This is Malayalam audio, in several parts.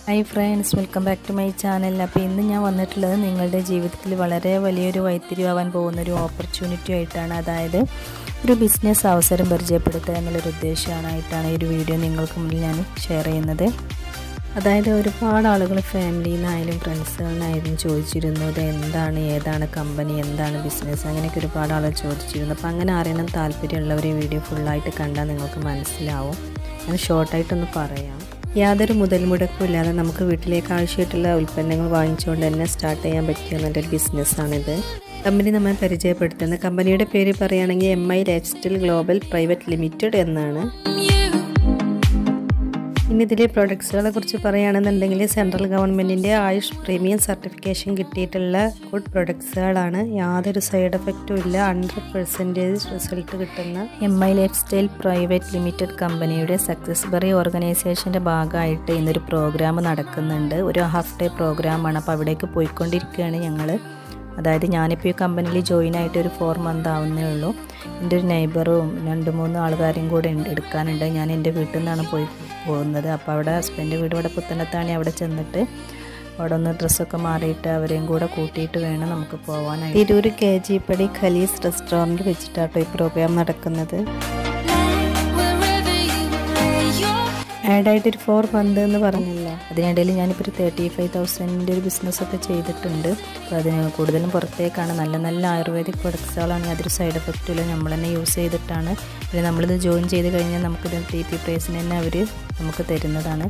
Hi friends welcome back to my channel അപ്പോൾ ഇന്ന് ഞാൻ വന്നിട്ടുള്ളത് നിങ്ങളുടെ ജീവിതത്തിൽ വളരെ വലിയൊരു വൈത്തിരിവാൻ പോകുന്ന ഒരു ഓപ്പർച്യൂണിറ്റി ആയിട്ടാണ് അതായത് ഒരു ബിസിനസ് അവസരം പരിചയപ്പെടുത്തുക എന്നുള്ളൊരു ഉദ്ദേശമായിട്ടാണ് ഈ ഒരു വീഡിയോ നിങ്ങൾക്ക് മുന്നിൽ ഞാൻ ഷെയർ ചെയ്യുന്നത് അതായത് ഒരുപാട് ആളുകൾ ഫാമിലിയിൽ നിന്നായാലും ഫ്രണ്ട്സുകളിൽ നിന്നായാലും ചോദിച്ചിരുന്നു ഇത് എന്താണ് ഏതാണ് കമ്പനി എന്താണ് ബിസിനസ് അങ്ങനെയൊക്കെ ഒരുപാട് ആളുകൾ ചോദിച്ചിരുന്നു അപ്പോൾ അങ്ങനെ അറിയണം താല്പര്യമുള്ളവർ ഈ വീഡിയോ ഫുള്ളായിട്ട് കണ്ടാൽ നിങ്ങൾക്ക് മനസ്സിലാവും ഞാൻ ഷോർട്ടായിട്ടൊന്ന് പറയാം യാതൊരു മുതൽ മുടക്കും ഇല്ലാതെ നമുക്ക് വീട്ടിലേക്ക് ആവശ്യമായിട്ടുള്ള ഉൽപ്പന്നങ്ങൾ വാങ്ങിച്ചുകൊണ്ട് തന്നെ സ്റ്റാർട്ട് ചെയ്യാൻ പറ്റിയ നല്ലൊരു ബിസിനസ്സാണിത് കമ്പനി നമ്മൾ പരിചയപ്പെടുത്തുന്നത് കമ്പനിയുടെ പേര് പറയുകയാണെങ്കിൽ M I lifestyle global private limited എന്നാണ് ഇനി ഇതിലെ പ്രൊഡക്ട്സുകളെ കുറിച്ച് പറയുകയാണെന്നുണ്ടെങ്കിൽ സെൻട്രൽ ഗവൺമെൻറ്റിൻ്റെ ആയുഷ് പ്രീമിയം സർട്ടിഫിക്കേഷൻ കിട്ടിയിട്ടുള്ള ഗുഡ് പ്രൊഡക്ട്സുകളാണ് യാതൊരു സൈഡ് എഫക്റ്റും ഇല്ല ഹൺഡ്രഡ് പെർസെൻറ്റേജ് റിസൾട്ട് കിട്ടുന്ന M I lifestyle private limited കമ്പനിയുടെ സക്സസ് ബറി ഓർഗനൈസേഷൻ്റെ ഭാഗമായിട്ട് ഇന്നൊരു പ്രോഗ്രാം നടക്കുന്നുണ്ട് ഒരു ഹാഫ് ഡേ പ്രോഗ്രാമാണ് അപ്പോൾ അവിടേക്ക് പോയിക്കൊണ്ടിരിക്കുകയാണ് ഞങ്ങൾ അതായത് ഞാനിപ്പോൾ ഈ കമ്പനിയിൽ ജോയിൻ ആയിട്ട് ഒരു ഫോർ മന്ത് ആവുന്നേ ഉള്ളൂ എൻ്റെ ഒരു നെയ്ബറും രണ്ട് മൂന്ന് ആൾക്കാരും കൂടെ എടുക്കാനുണ്ട് ഞാൻ എൻ്റെ വീട്ടിൽ നിന്നാണ് പോയി പോകുന്നത് അപ്പോൾ അവിടെ ഹസ്ബൻഡ് വീട് ഇവിടെ പുത്തനത്താണ് അവിടെ ചെന്നിട്ട് അവിടെ ഒന്ന് ഡ്രസ്സൊക്കെ മാറിയിട്ട് അവരെയും കൂടെ കൂട്ടിയിട്ട് വേണം നമുക്ക് പോകാനായിട്ട് Tirur K G Padi Khalees restaurant വെച്ചിട്ടാട്ടോ ഈ പ്രോഗ്രാം നടക്കുന്നത് ആഡായിട്ട് ഒരു ഫോർ മന്ത് എന്ന് പറഞ്ഞില്ല അതിനിടയിൽ ഞാനിപ്പോൾ ഒരു തേർട്ടി ഫൈവ് തൗസൻഡിൻ്റെ ഒരു ബിസിനസ്സൊക്കെ ചെയ്തിട്ടുണ്ട് അപ്പോൾ അതിന് കൂടുതലും പുറത്തേക്കാണ് നല്ല നല്ല ആയുർവേദിക് പ്രൊഡക്ട്സുകളാണ് യാതൊരു സൈഡ് എഫക്റ്റും ഇല്ല നമ്മൾ തന്നെ യൂസ് ചെയ്തിട്ടാണ് പിന്നെ നമ്മളിത് ജോയിൻ ചെയ്ത് കഴിഞ്ഞാൽ നമുക്കിത് ടി പി പ്രൈസിന് തന്നെ അവർ നമുക്ക് തരുന്നതാണ്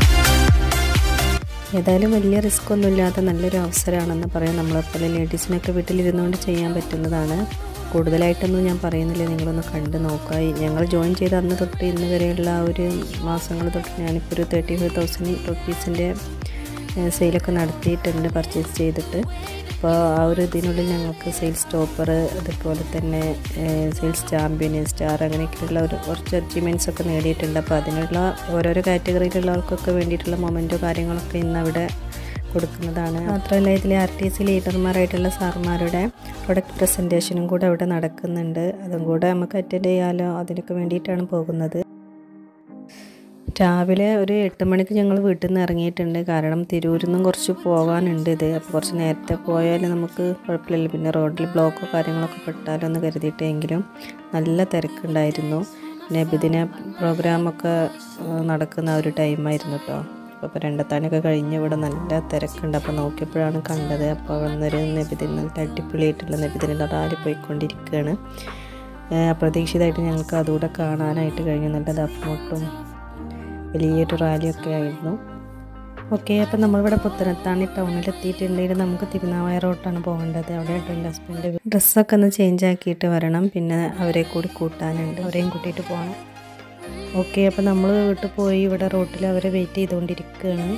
ഏതായാലും വലിയ റിസ്ക് ഒന്നും ഇല്ലാത്ത നല്ലൊരു അവസരമാണെന്ന് പറയാം നമ്മളെപ്പോലെ ലേഡീസിനൊക്കെ വീട്ടിലിരുന്നുകൊണ്ട് ചെയ്യാൻ പറ്റുന്നതാണ് കൂടുതലായിട്ടൊന്നും ഞാൻ പറയുന്നില്ല നിങ്ങളൊന്ന് കണ്ട് നോക്കുക ഞങ്ങൾ ജോയിൻ ചെയ്ത അന്ന് തൊട്ട് ഇന്ന് വരെയുള്ള ആ ഒരു മാസങ്ങൾ തൊട്ട് ഞാനിപ്പോൾ ഒരു തേർട്ടി ഫൈവ് തൗസൻഡ് റുപ്പീസിൻ്റെ സെയിലൊക്കെ നടത്തിയിട്ടുണ്ട് പർച്ചേസ് ചെയ്തിട്ട് അപ്പോൾ ആ ഒരു ഇതിനുള്ളിൽ ഞങ്ങൾക്ക് സെയിൽസ് ടോപ്പർ അതുപോലെ തന്നെ സെയിൽസ് ചാമ്പ്യൻ സ്റ്റാർ അങ്ങനെയൊക്കെയുള്ള ഒരു കുറച്ച് അച്ചീവ്മെൻറ്റ്സ് ഒക്കെ നേടിയിട്ടുണ്ട് അപ്പോൾ അതിനുള്ള ഓരോരോ കാറ്റഗറിയിലുള്ള ആൾക്കൊക്കെ വേണ്ടിയിട്ടുള്ള മൊമെൻറ്റോ കാര്യങ്ങളൊക്കെ ഇന്ന് അവിടെ കൊടുക്കുന്നതാണ് മാത്രമല്ല ഇതിൽ ആർ ടി സി ലീഡർമാരായിട്ടുള്ള സാർമാരുടെ പ്രൊഡക്റ്റ് പ്രസൻറ്റേഷനും കൂടെ അവിടെ നടക്കുന്നുണ്ട് അതും കൂടെ നമുക്ക് അറ്റൻഡ് ചെയ്യാമല്ലോ അതിനൊക്കെ വേണ്ടിയിട്ടാണ് പോകുന്നത് രാവിലെ ഒരു എട്ട് മണിക്ക് ഞങ്ങൾ വീട്ടിൽ നിന്ന് ഇറങ്ങിയിട്ടുണ്ട് കാരണം തിരൂരിൽ നിന്നും കുറച്ച് പോകാനുണ്ട് ഇത് അപ്പോൾ കുറച്ച് നേരത്തെ പോയാൽ നമുക്ക് കുഴപ്പമില്ല പിന്നെ റോഡിൽ ബ്ലോക്കോ കാര്യങ്ങളൊക്കെ പെട്ടാലോ എന്ന് കരുതിയിട്ടെങ്കിലും നല്ല തിരക്കുണ്ടായിരുന്നു നബിദിന പ്രോഗ്രാമൊക്കെ നടക്കുന്ന ഒരു ടൈമായിരുന്നു കേട്ടോ അപ്പോൾ രണ്ടത്താനൊക്കെ കഴിഞ്ഞ് ഇവിടെ നല്ല തിരക്കുണ്ട് അപ്പോൾ നോക്കിയപ്പോഴാണ് കണ്ടത് അപ്പോൾ വന്നൊരു നബിദിന നല്ല അടിപൊളിയായിട്ടുള്ള നബിദിന റാലി പോയിക്കൊണ്ടിരിക്കുകയാണ് അപ്രതീക്ഷിതമായിട്ട് ഞങ്ങൾക്ക് അതുകൂടെ കാണാനായിട്ട് കഴിഞ്ഞു നല്ല ദഫ്മുട്ടും വലിയൊരു റാലിയൊക്കെ ആയിരുന്നു ഓക്കെ അപ്പം നമ്മളിവിടെ പുത്തനത്താണി ടൗണിൽ എത്തിയിട്ടുണ്ടെങ്കിൽ നമുക്ക് തിരുനാവായ റോട്ടാണ് പോകേണ്ടത് അവിടെ എൻ്റെ ഹസ്ബൻഡ് ഡ്രസ്സൊക്കെ ഒന്ന് ചേഞ്ച് ആക്കിയിട്ട് വരണം പിന്നെ അവരെ കൂടി കൂട്ടാനുണ്ട് അവരെയും കൂട്ടിയിട്ട് പോകണം ഓക്കെ അപ്പം നമ്മൾ വീട്ടിൽ പോയി ഇവിടെ റോട്ടിൽ അവരെ വെയിറ്റ് ചെയ്തുകൊണ്ടിരിക്കുകയാണ്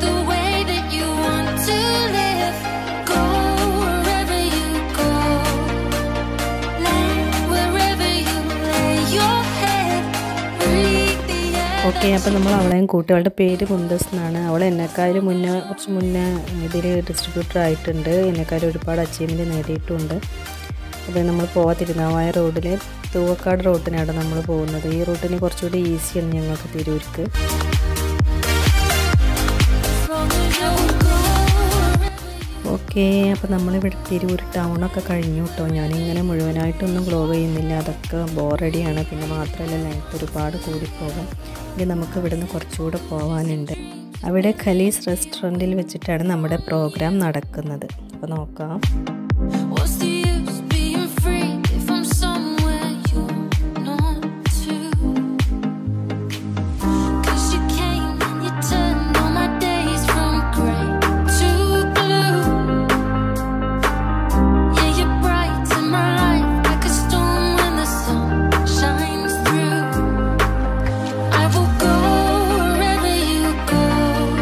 ഓക്കെ അപ്പം നമ്മൾ അവളെയും കൂട്ടി അവളുടെ പേര് മുന്തസ് എന്നാണ് അവൾ എന്നെക്കാളും മുന്നേ കുറച്ച് മുന്നേ ഇതിൽ ഡിസ്ട്രിബ്യൂട്ടർ ആയിട്ടുണ്ട് എന്നെക്കാളും ഒരുപാട് അച്ചീവ്മെൻറ്റ് നേടിയിട്ടുമുണ്ട് അപ്പോൾ നമ്മൾ പോവാ തിരുനാവായ റോഡിൽ തൂവക്കാട് റോട്ടിനാണ് നമ്മൾ പോകുന്നത് ഈ റൂട്ടിന് കുറച്ചുകൂടി ഈസിയാണ് ഞങ്ങൾക്ക് തിരൂർക്ക് ഓക്കെ അപ്പോൾ നമ്മളിവിടെ തിരൂർ ടൗണൊക്കെ കഴിഞ്ഞു കേട്ടോ ഞാനിങ്ങനെ മുഴുവനായിട്ടൊന്നും ബ്ലോഗ് ചെയ്യുന്നില്ല അതൊക്കെ ബോറടിയാണ് പിന്നെ മാത്രമല്ല ലെങ്ത് ഒരുപാട് കൂടിപ്പോകും ഇനി നമുക്ക് ഇവിടുന്ന് കുറച്ചുകൂടെ പോകാനുണ്ട് അവിടെ ഖലീസ് റെസ്റ്റോറൻറ്റിൽ വെച്ചിട്ടാണ് നമ്മുടെ പ്രോഗ്രാം നടക്കുന്നത് അപ്പോൾ നോക്കാം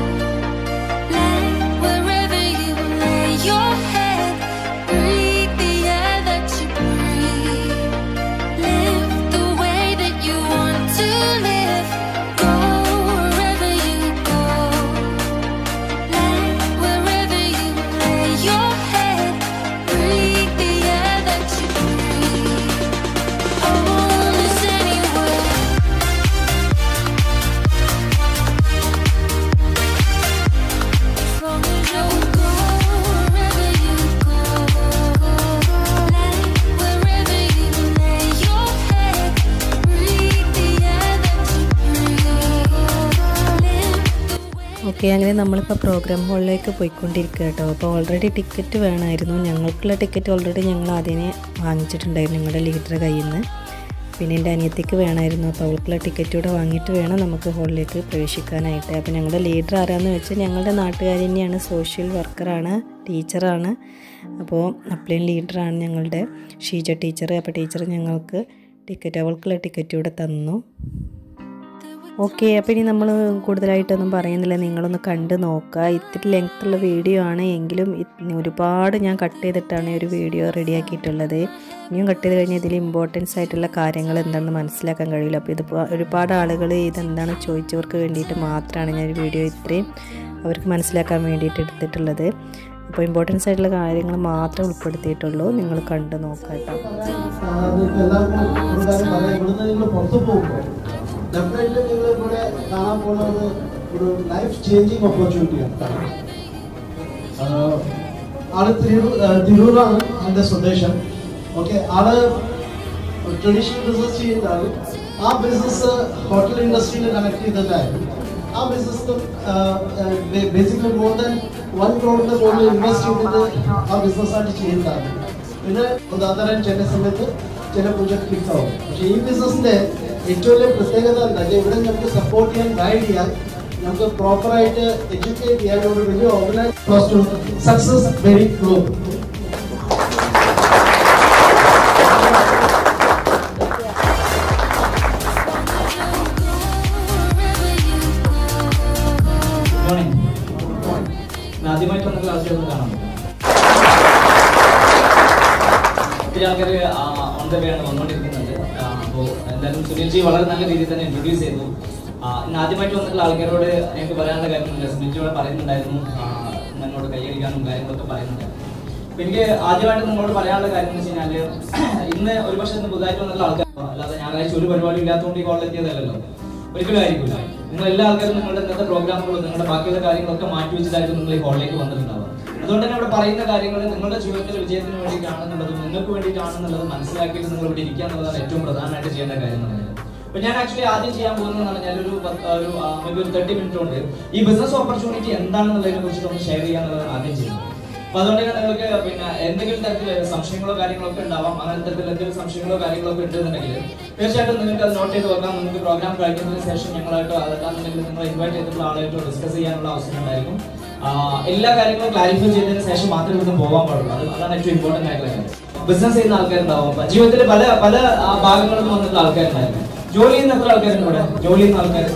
Your head, breathe the okay അങ്ങനെ നമ്മളിപ്പോൾ പ്രോഗ്രാം ഹാളിലേക്ക് പോയിക്കൊണ്ടിരിക്കുക കേട്ടോ അപ്പോൾ ഓൾറെഡി ടിക്കറ്റ് വേണമായിരുന്നു ഞങ്ങൾക്കുള്ള ടിക്കറ്റ് ഓൾറെഡി ഞങ്ങൾ ആദ്യമേ വാങ്ങിച്ചിട്ടുണ്ടായിരുന്നു ഞങ്ങളുടെ ലീഡറുടെ കയ്യിൽ നിന്ന് പിന്നെ എൻ്റെ അനിയത്തിക്ക് വേണമായിരുന്നു അപ്പോൾ അവൾക്കുള്ള ടിക്കറ്റ് കൂടെ വാങ്ങിയിട്ട് വേണം നമുക്ക് ഹാളിലേക്ക് പ്രവേശിക്കാനായിട്ട് അപ്പോൾ ഞങ്ങളുടെ ലീഡർ ആരാന്ന് വെച്ചാൽ ഞങ്ങളുടെ നാട്ടുകാർ തന്നെയാണ് സോഷ്യൽ വർക്കറാണ് ടീച്ചറാണ് അപ്പോൾ അപ്ലൈൻ ലീഡറാണ് ഞങ്ങളുടെ ഷീജ ടീച്ചർ അപ്പോൾ ടീച്ചർ ഞങ്ങൾക്ക് ടിക്കറ്റ് അവൾക്കുള്ള ടിക്കറ്റ് കൂടെ തന്നു ഓക്കെ അപ്പോൾ ഇനി നമ്മൾ കൂടുതലായിട്ടൊന്നും പറയുന്നില്ല നിങ്ങളൊന്ന് കണ്ട് നോക്കുക ഇത്തിരി ലെങ്ത്തുള്ള വീഡിയോ ആണ് എങ്കിലും ഇത് ഒരുപാട് ഞാൻ കട്ട് ചെയ്തിട്ടാണ് ഈ ഒരു വീഡിയോ റെഡിയാക്കിയിട്ടുള്ളത് ഇനിയും കട്ട് ചെയ്ത് കഴിഞ്ഞാൽ ഇതിൽ ഇമ്പോർട്ടൻസ് ആയിട്ടുള്ള കാര്യങ്ങൾ എന്താണെന്ന് മനസ്സിലാക്കാൻ കഴിയില്ല അപ്പോൾ ഇത് ഒരുപാട് ആളുകൾ ഇതെന്താണ് ചോദിച്ചവർക്ക് വേണ്ടിയിട്ട് മാത്രമാണ് ഞാൻ ഒരു വീഡിയോ ഇത്രയും അവർക്ക് മനസ്സിലാക്കാൻ വേണ്ടിയിട്ട് എടുത്തിട്ടുള്ളത് അപ്പോൾ ഇമ്പോർട്ടൻസ് ആയിട്ടുള്ള കാര്യങ്ങൾ മാത്രമേ ഉൾപ്പെടുത്തിയിട്ടുള്ളൂ നിങ്ങൾ കണ്ട് നോക്കാം കേട്ടോ നിങ്ങൾക്ക് എല്ലാവർക്കും ഒരു കാര്യം പറയാം ഇവിടുന്ന് നിങ്ങൾ പുറത്തു പോകുമ്പോൾ ഡെഫിനറ്റ്ലി നിങ്ങൾ ഇവിടെ കാണാൻ പോകുന്നത് ഒരു ലൈഫ് ചേഞ്ചിങ് ഓപ്പർച്യൂണിറ്റിയാണ് ആള് തിരൂർ തിരൂരാണ് എൻ്റെ സ്വദേശം ഓക്കെ ആള് ട്രഡീഷണൽ ബിസിനസ് ചെയ്യുന്ന ആള് ആ ബിസിനസ് ഹോട്ടൽ ഇൻഡസ്ട്രിയിൽ കണക്ട് ചെയ്തിട്ടായിരുന്നു ആ business basically more than one ക്രോഡിന്റെ മുകളിൽ ഇൻവെസ്റ്റ് ചെയ്തിട്ട് ആ ബിസിനസ്സായിട്ട് ചെയ്യുന്നതാണ് പിന്നെ ഉദാഹരണം ചില സമയത്ത് ചില പ്രൊജക്ട് ഫിക്സ് ആവും പക്ഷേ ഈ ബിസിനസിന്റെ ഏറ്റവും വലിയ പ്രത്യേകത എന്താ വെച്ചാൽ ഇവിടെ നമുക്ക് സപ്പോർട്ട് ചെയ്യാൻ ഗൈഡ് ചെയ്യാൻ നമുക്ക് പ്രോപ്പറായിട്ട് എഡ്യൂക്കേറ്റ് ചെയ്യാൻ ഒരു വലിയ ഓർഗനൈസ് സക്സസ് വെരി ക്ലോ മോർണിംഗ് ആദ്യമായിട്ട് വന്ന ക്ലാസ്സിൽ ഒന്ന് കാണാൻ പറ്റും ഒത്തിരി ആൾക്കാർ ഓൺ ദ വേ ആണ് വന്നുകൊണ്ടിരിക്കുന്നുണ്ട് അപ്പോൾ എന്തായാലും സുനിൽജി വളരെ നല്ല രീതിയിൽ തന്നെ ഇൻട്രൊഡ്യൂസ് ചെയ്തു ആ, ഇന്ന് ആദ്യമായിട്ട് വന്നിട്ടുള്ള ആൾക്കാരോട് എനിക്ക് പറയാനുള്ള കാര്യങ്ങളുണ്ട് സുനിൽജിയോട് പറയുന്നുണ്ടായിരുന്നു ആ, എന്നോട് കൈയടിക്കാനും കാര്യങ്ങളൊക്കെ പറയുന്നുണ്ടായിരുന്നു അപ്പൊ എനിക്ക് ആദ്യമായിട്ട് നിങ്ങളോട് പറയാനുള്ള കാര്യം എന്ന് വെച്ച് കഴിഞ്ഞാല് ഇന്ന് ഒരുപക്ഷെ ഇന്ന് പുതുതായിട്ട് വന്നിട്ടുള്ള ആൾക്കാർ അല്ലാതെ ഞായറാഴ്ച ഒരു പരിപാടി ഇല്ലാത്തതുകൊണ്ട് ഈ കോളിൽ എത്തിയതല്ലല്ലോ ഒരിക്കലും ആയിരിക്കില്ല നിങ്ങൾ എല്ലാ ആൾക്കാരും നിങ്ങളുടെ ഇന്നത്തെ പ്രോഗ്രാമുകളും നിങ്ങളുടെ ബാക്കിയുള്ള കാര്യങ്ങളൊക്കെ മാറ്റി വെച്ചിട്ടായിരിക്കും നിങ്ങൾ ഈ ഹോളിലേക്ക് വന്നിട്ടുണ്ടാവുക അതുകൊണ്ട് തന്നെ ഇവിടെ പറയുന്ന കാര്യങ്ങൾ നിങ്ങളുടെ ജീവിതത്തിലെ വിജയത്തിന് വേണ്ടിയിട്ടാണെന്നുള്ളതും നിങ്ങൾക്ക് വേണ്ടിയിട്ടാണെന്നുള്ളത് മനസ്സിലാക്കിയിട്ട് നിങ്ങൾ ഇവിടെ ഇരിക്കുക എന്നുള്ളതാണ് ഏറ്റവും പ്രധാനമായിട്ട് ചെയ്യേണ്ട കാര്യം എന്ന് പറയുന്നത് അപ്പൊ ഞാൻ ആക്ച്വലി ആദ്യം ചെയ്യാൻ പോകുന്നതെന്ന് പറഞ്ഞാൽ ഒരു പത്ത്- ഒരു maybe ഒരു തേർട്ടി മിനിറ്റ് കൊണ്ട് ഈ ബിസിനസ് ഓപ്പർച്യൂണിറ്റി എന്താണെന്നുള്ളതിനെ കുറിച്ചിട്ട് ഒന്ന് ഷെയർ ചെയ്യാന്നുള്ളതാണ് ആദ്യം ചെയ്യുന്നത് അപ്പൊ അതുകൊണ്ട് തന്നെ നിങ്ങൾക്ക് പിന്നെ എന്തെങ്കിലും തരത്തിൽ സംശയങ്ങളോ കാര്യങ്ങളോ ഒക്കെ ഉണ്ടാവാം അങ്ങനെ തരത്തിൽ എന്തെങ്കിലും സംശയങ്ങളോ കാര്യങ്ങളോ ഒക്കെ ഉണ്ടെന്നുണ്ടെങ്കിൽ തീർച്ചയായിട്ടും നിങ്ങൾക്ക് അത് നോട്ട് ചെയ്ത് വെക്കാം നിങ്ങൾക്ക് പ്രോഗ്രാം കഴിക്കുന്നതിന് ശേഷം ഞങ്ങളായിട്ടോ അതല്ലാന്നുണ്ടെങ്കിൽ നിങ്ങൾ ഇൻവൈറ്റ് ചെയ്തിട്ടുള്ള ആളായിട്ടോ ഡിസ്കസ് ചെയ്യാനുള്ള അവസരം ഉണ്ടായിരിക്കും ആ, എല്ലാ കാര്യങ്ങളും ക്ലാരിഫൈ ചെയ്തതിന് ശേഷം മാത്രമേ ഇവിടുന്ന് പോകാൻ പാടുള്ളൂ അത് അതാണ് ഏറ്റവും ഇമ്പോർട്ടന്റ് ആയിട്ടുള്ള കാര്യം ബിസിനസ് ചെയ്യുന്ന ആൾക്കാരുണ്ടാവും ജീവിതത്തിൽ പല പല ആ, ഭാഗങ്ങളിൽ നിന്ന് വന്നിട്ടുള്ള ആൾക്കാരുണ്ടായിരുന്നു ജോലി ചെയ്യുന്ന എത്ര ആൾക്കാരുണ്ട് ഇവിടെ ജോലി ചെയ്യുന്ന ആൾക്കാർ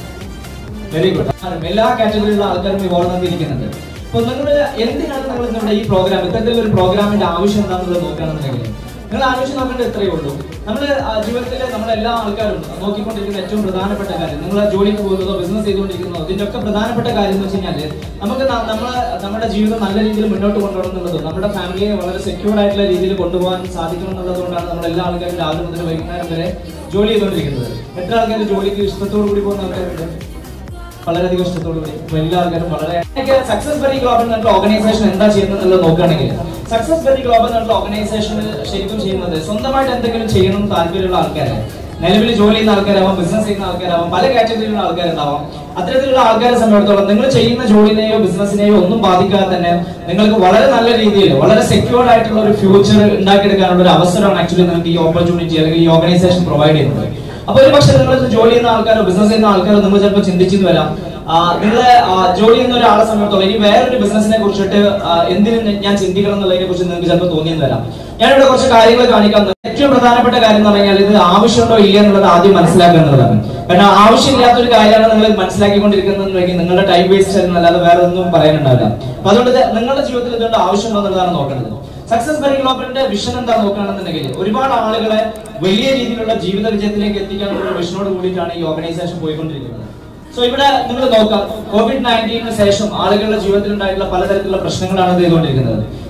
വെരി ഗുഡ് എല്ലാ കാറ്റഗറിയിലുള്ള ആൾക്കാരും ഈ ഓർമ്മ ഇരിക്കുന്നുണ്ട് അപ്പൊ നിങ്ങൾ എന്തിനാണ് നിങ്ങൾ നമ്മുടെ ഈ പ്രോഗ്രാം ഇത്തരത്തിലുള്ള ഒരു പ്രോഗ്രാമിന്റെ ആവശ്യം എന്താണെന്നുള്ളത് നോക്കുകയാണെന്നുണ്ടെങ്കിൽ നിങ്ങൾ ആലോചിച്ച് നോക്കേണ്ടത് ഇത്രയേ ഉള്ളൂ നമ്മൾ ജീവിതത്തിലെ നമ്മളെ എല്ലാ ആൾക്കാരും നോക്കിക്കൊണ്ടിരിക്കുന്ന ഏറ്റവും പ്രധാനപ്പെട്ട കാര്യം നിങ്ങൾ ജോലിക്ക് പോകുന്നതോ ബിസിനസ് ചെയ്തുകൊണ്ടിരിക്കുന്നതോ ഇതിന്റെ ഒക്കെ പ്രധാനപ്പെട്ട കാര്യം എന്ന് വെച്ച് കഴിഞ്ഞാൽ നമുക്ക് ന- നമ്മളെ നമ്മുടെ ജീവിതം നല്ല രീതിയിൽ മുന്നോട്ട് കൊണ്ടുപോകണം എന്നുള്ളതും നമ്മുടെ ഫാമിലിയെ വളരെ സെക്യൂർ ആയിട്ടുള്ള രീതിയിൽ കൊണ്ടുപോകാൻ സാധിക്കണം എന്നുള്ളതുകൊണ്ടാണ് നമ്മൾ എല്ലാ ആൾക്കാരും രാവിലെ മുതൽ വൈകുന്നേരം വരെ ജോലി ചെയ്തുകൊണ്ടിരിക്കുന്നത് എത്ര ആൾക്കാർ ജോലിക്ക് ഇഷ്ടത്തോടു കൂടി പോകുന്ന ആൾക്കാരുണ്ട് വളരെയധികം ഇഷ്ടത്തോടു കൂടി അപ്പൊ എല്ലാ ആൾക്കാരും വളരെ സക്സസ് ബെറി ഗ്ലോബൽ എന്നുള്ള ഓർഗനൈസേഷൻ എന്താ ചെയ്യുന്നത് എന്നുള്ളത് നോക്കുകയാണെങ്കിൽ സക്സസ് ബെറി ഗ്ലോബൽ എന്നുള്ള ഓർഗനൈസേഷൻ ശരിക്കും ചെയ്യുന്നത് സ്വന്തമായിട്ട് എന്തെങ്കിലും ചെയ്യണം എന്ന് താല്പര്യമുള്ള ആൾക്കാരെ നിലവിൽ ജോലി ചെയ്യുന്ന ആൾക്കാരാവാം ബിസിനസ് ചെയ്യുന്ന ആൾക്കാരാവാം പല കാറ്റഗറിയിലുള്ള ആൾക്കാരുണ്ടാവാം അത്തരത്തിലുള്ള ആൾക്കാരെ സംബന്ധിച്ചിടത്തോളം നിങ്ങൾ ചെയ്യുന്ന ജോലിനെയോ ബിസിനസിനെയോ ഒന്നും ബാധിക്കാതെ തന്നെ നിങ്ങൾക്ക് വളരെ നല്ല രീതിയിൽ വളരെ സെക്യൂർഡ് ആയിട്ടുള്ള ഒരു ഫ്യൂച്ചർ ഉണ്ടാക്കിയെടുക്കാനുള്ള ഒരു അവസരമാണ് ആക്ച്വലി നിങ്ങൾക്ക് ഈ ഓപ്പർച്യൂണിറ്റി അല്ലെങ്കിൽ ഈ ഓർഗനൈസേഷൻ പ്രൊവൈഡ് ചെയ്യുന്നത് അപ്പൊ ഒരു പക്ഷേ നിങ്ങൾ ജോലി ചെയ്യുന്ന ആൾക്കാരോ ബിസിനസ് ചെയ്യുന്ന ആൾക്കാരോ നിങ്ങൾ ചിലപ്പോൾ ചിന്തിച്ചെന്ന് വരാം നിങ്ങൾ ജോലി ചെയ്യുന്ന ഒരാളെ സംബന്ധിച്ചോളം ഇനി വേറൊരു ബിസിനസിനെ കുറിച്ചിട്ട് ആ, എന്തിന് ഞാൻ ചിന്തിക്കണം എന്നുള്ളതിനെ കുറിച്ച് നിങ്ങൾക്ക് ചിലപ്പോൾ തോന്നിയെന്ന് വരാം ഞാനിവിടെ കുറച്ച് കാര്യങ്ങൾ കാണിക്കാൻ ഏറ്റവും പ്രധാനപ്പെട്ട കാര്യം എന്ന് പറഞ്ഞാൽ ഇത് ആവശ്യമുണ്ടോ ഇല്ല എന്നുള്ളത് ആദ്യം മനസ്സിലാക്കുക എന്നുള്ളതാണ് കാരണം ആവശ്യമില്ലാത്ത ഒരു കാര്യമാണ് നിങ്ങൾ മനസ്സിലാക്കിക്കൊണ്ടിരിക്കുന്നതെന്നുണ്ടെങ്കിൽ നിങ്ങളുടെ ടൈം വേസ്റ്റ് അല്ലാതെ വേറെ ഒന്നും പറയാനുണ്ടാവില്ല അപ്പൊ അതുകൊണ്ട് ഇത് നിങ്ങളുടെ ജീവിതത്തിൽ ഇതുകൊണ്ട് ആവശ്യമുണ്ടോ എന്നുള്ളതാണ് നോക്കേണ്ടത് സക്സസ് ബെറി ഗ്ലോബലിന്റെ വിഷൻ എന്താ നോക്കുകയാണെന്നുണ്ടെങ്കിൽ ഒരുപാട് ആളുകളെ വലിയ രീതിയിലുള്ള ജീവിത വിജയത്തിലേക്ക് എത്തിക്കാനുള്ള ഒരു വിഷനോട് കൂടിയിട്ടാണ് ഈ ഓർഗനൈസേഷൻ പോയിക്കൊണ്ടിരിക്കുന്നത് സോ ഇവിടെ നിങ്ങൾ നോക്കാം കോവിഡ് നയൻറ്റീനു ശേഷം ആളുകളുടെ ജീവിതത്തിൽ ഉണ്ടായിട്ടുള്ള പലതരത്തിലുള്ള പ്രശ്നങ്ങളാണ് ഇത് ചെയ്തുകൊണ്ടിരിക്കുന്നത്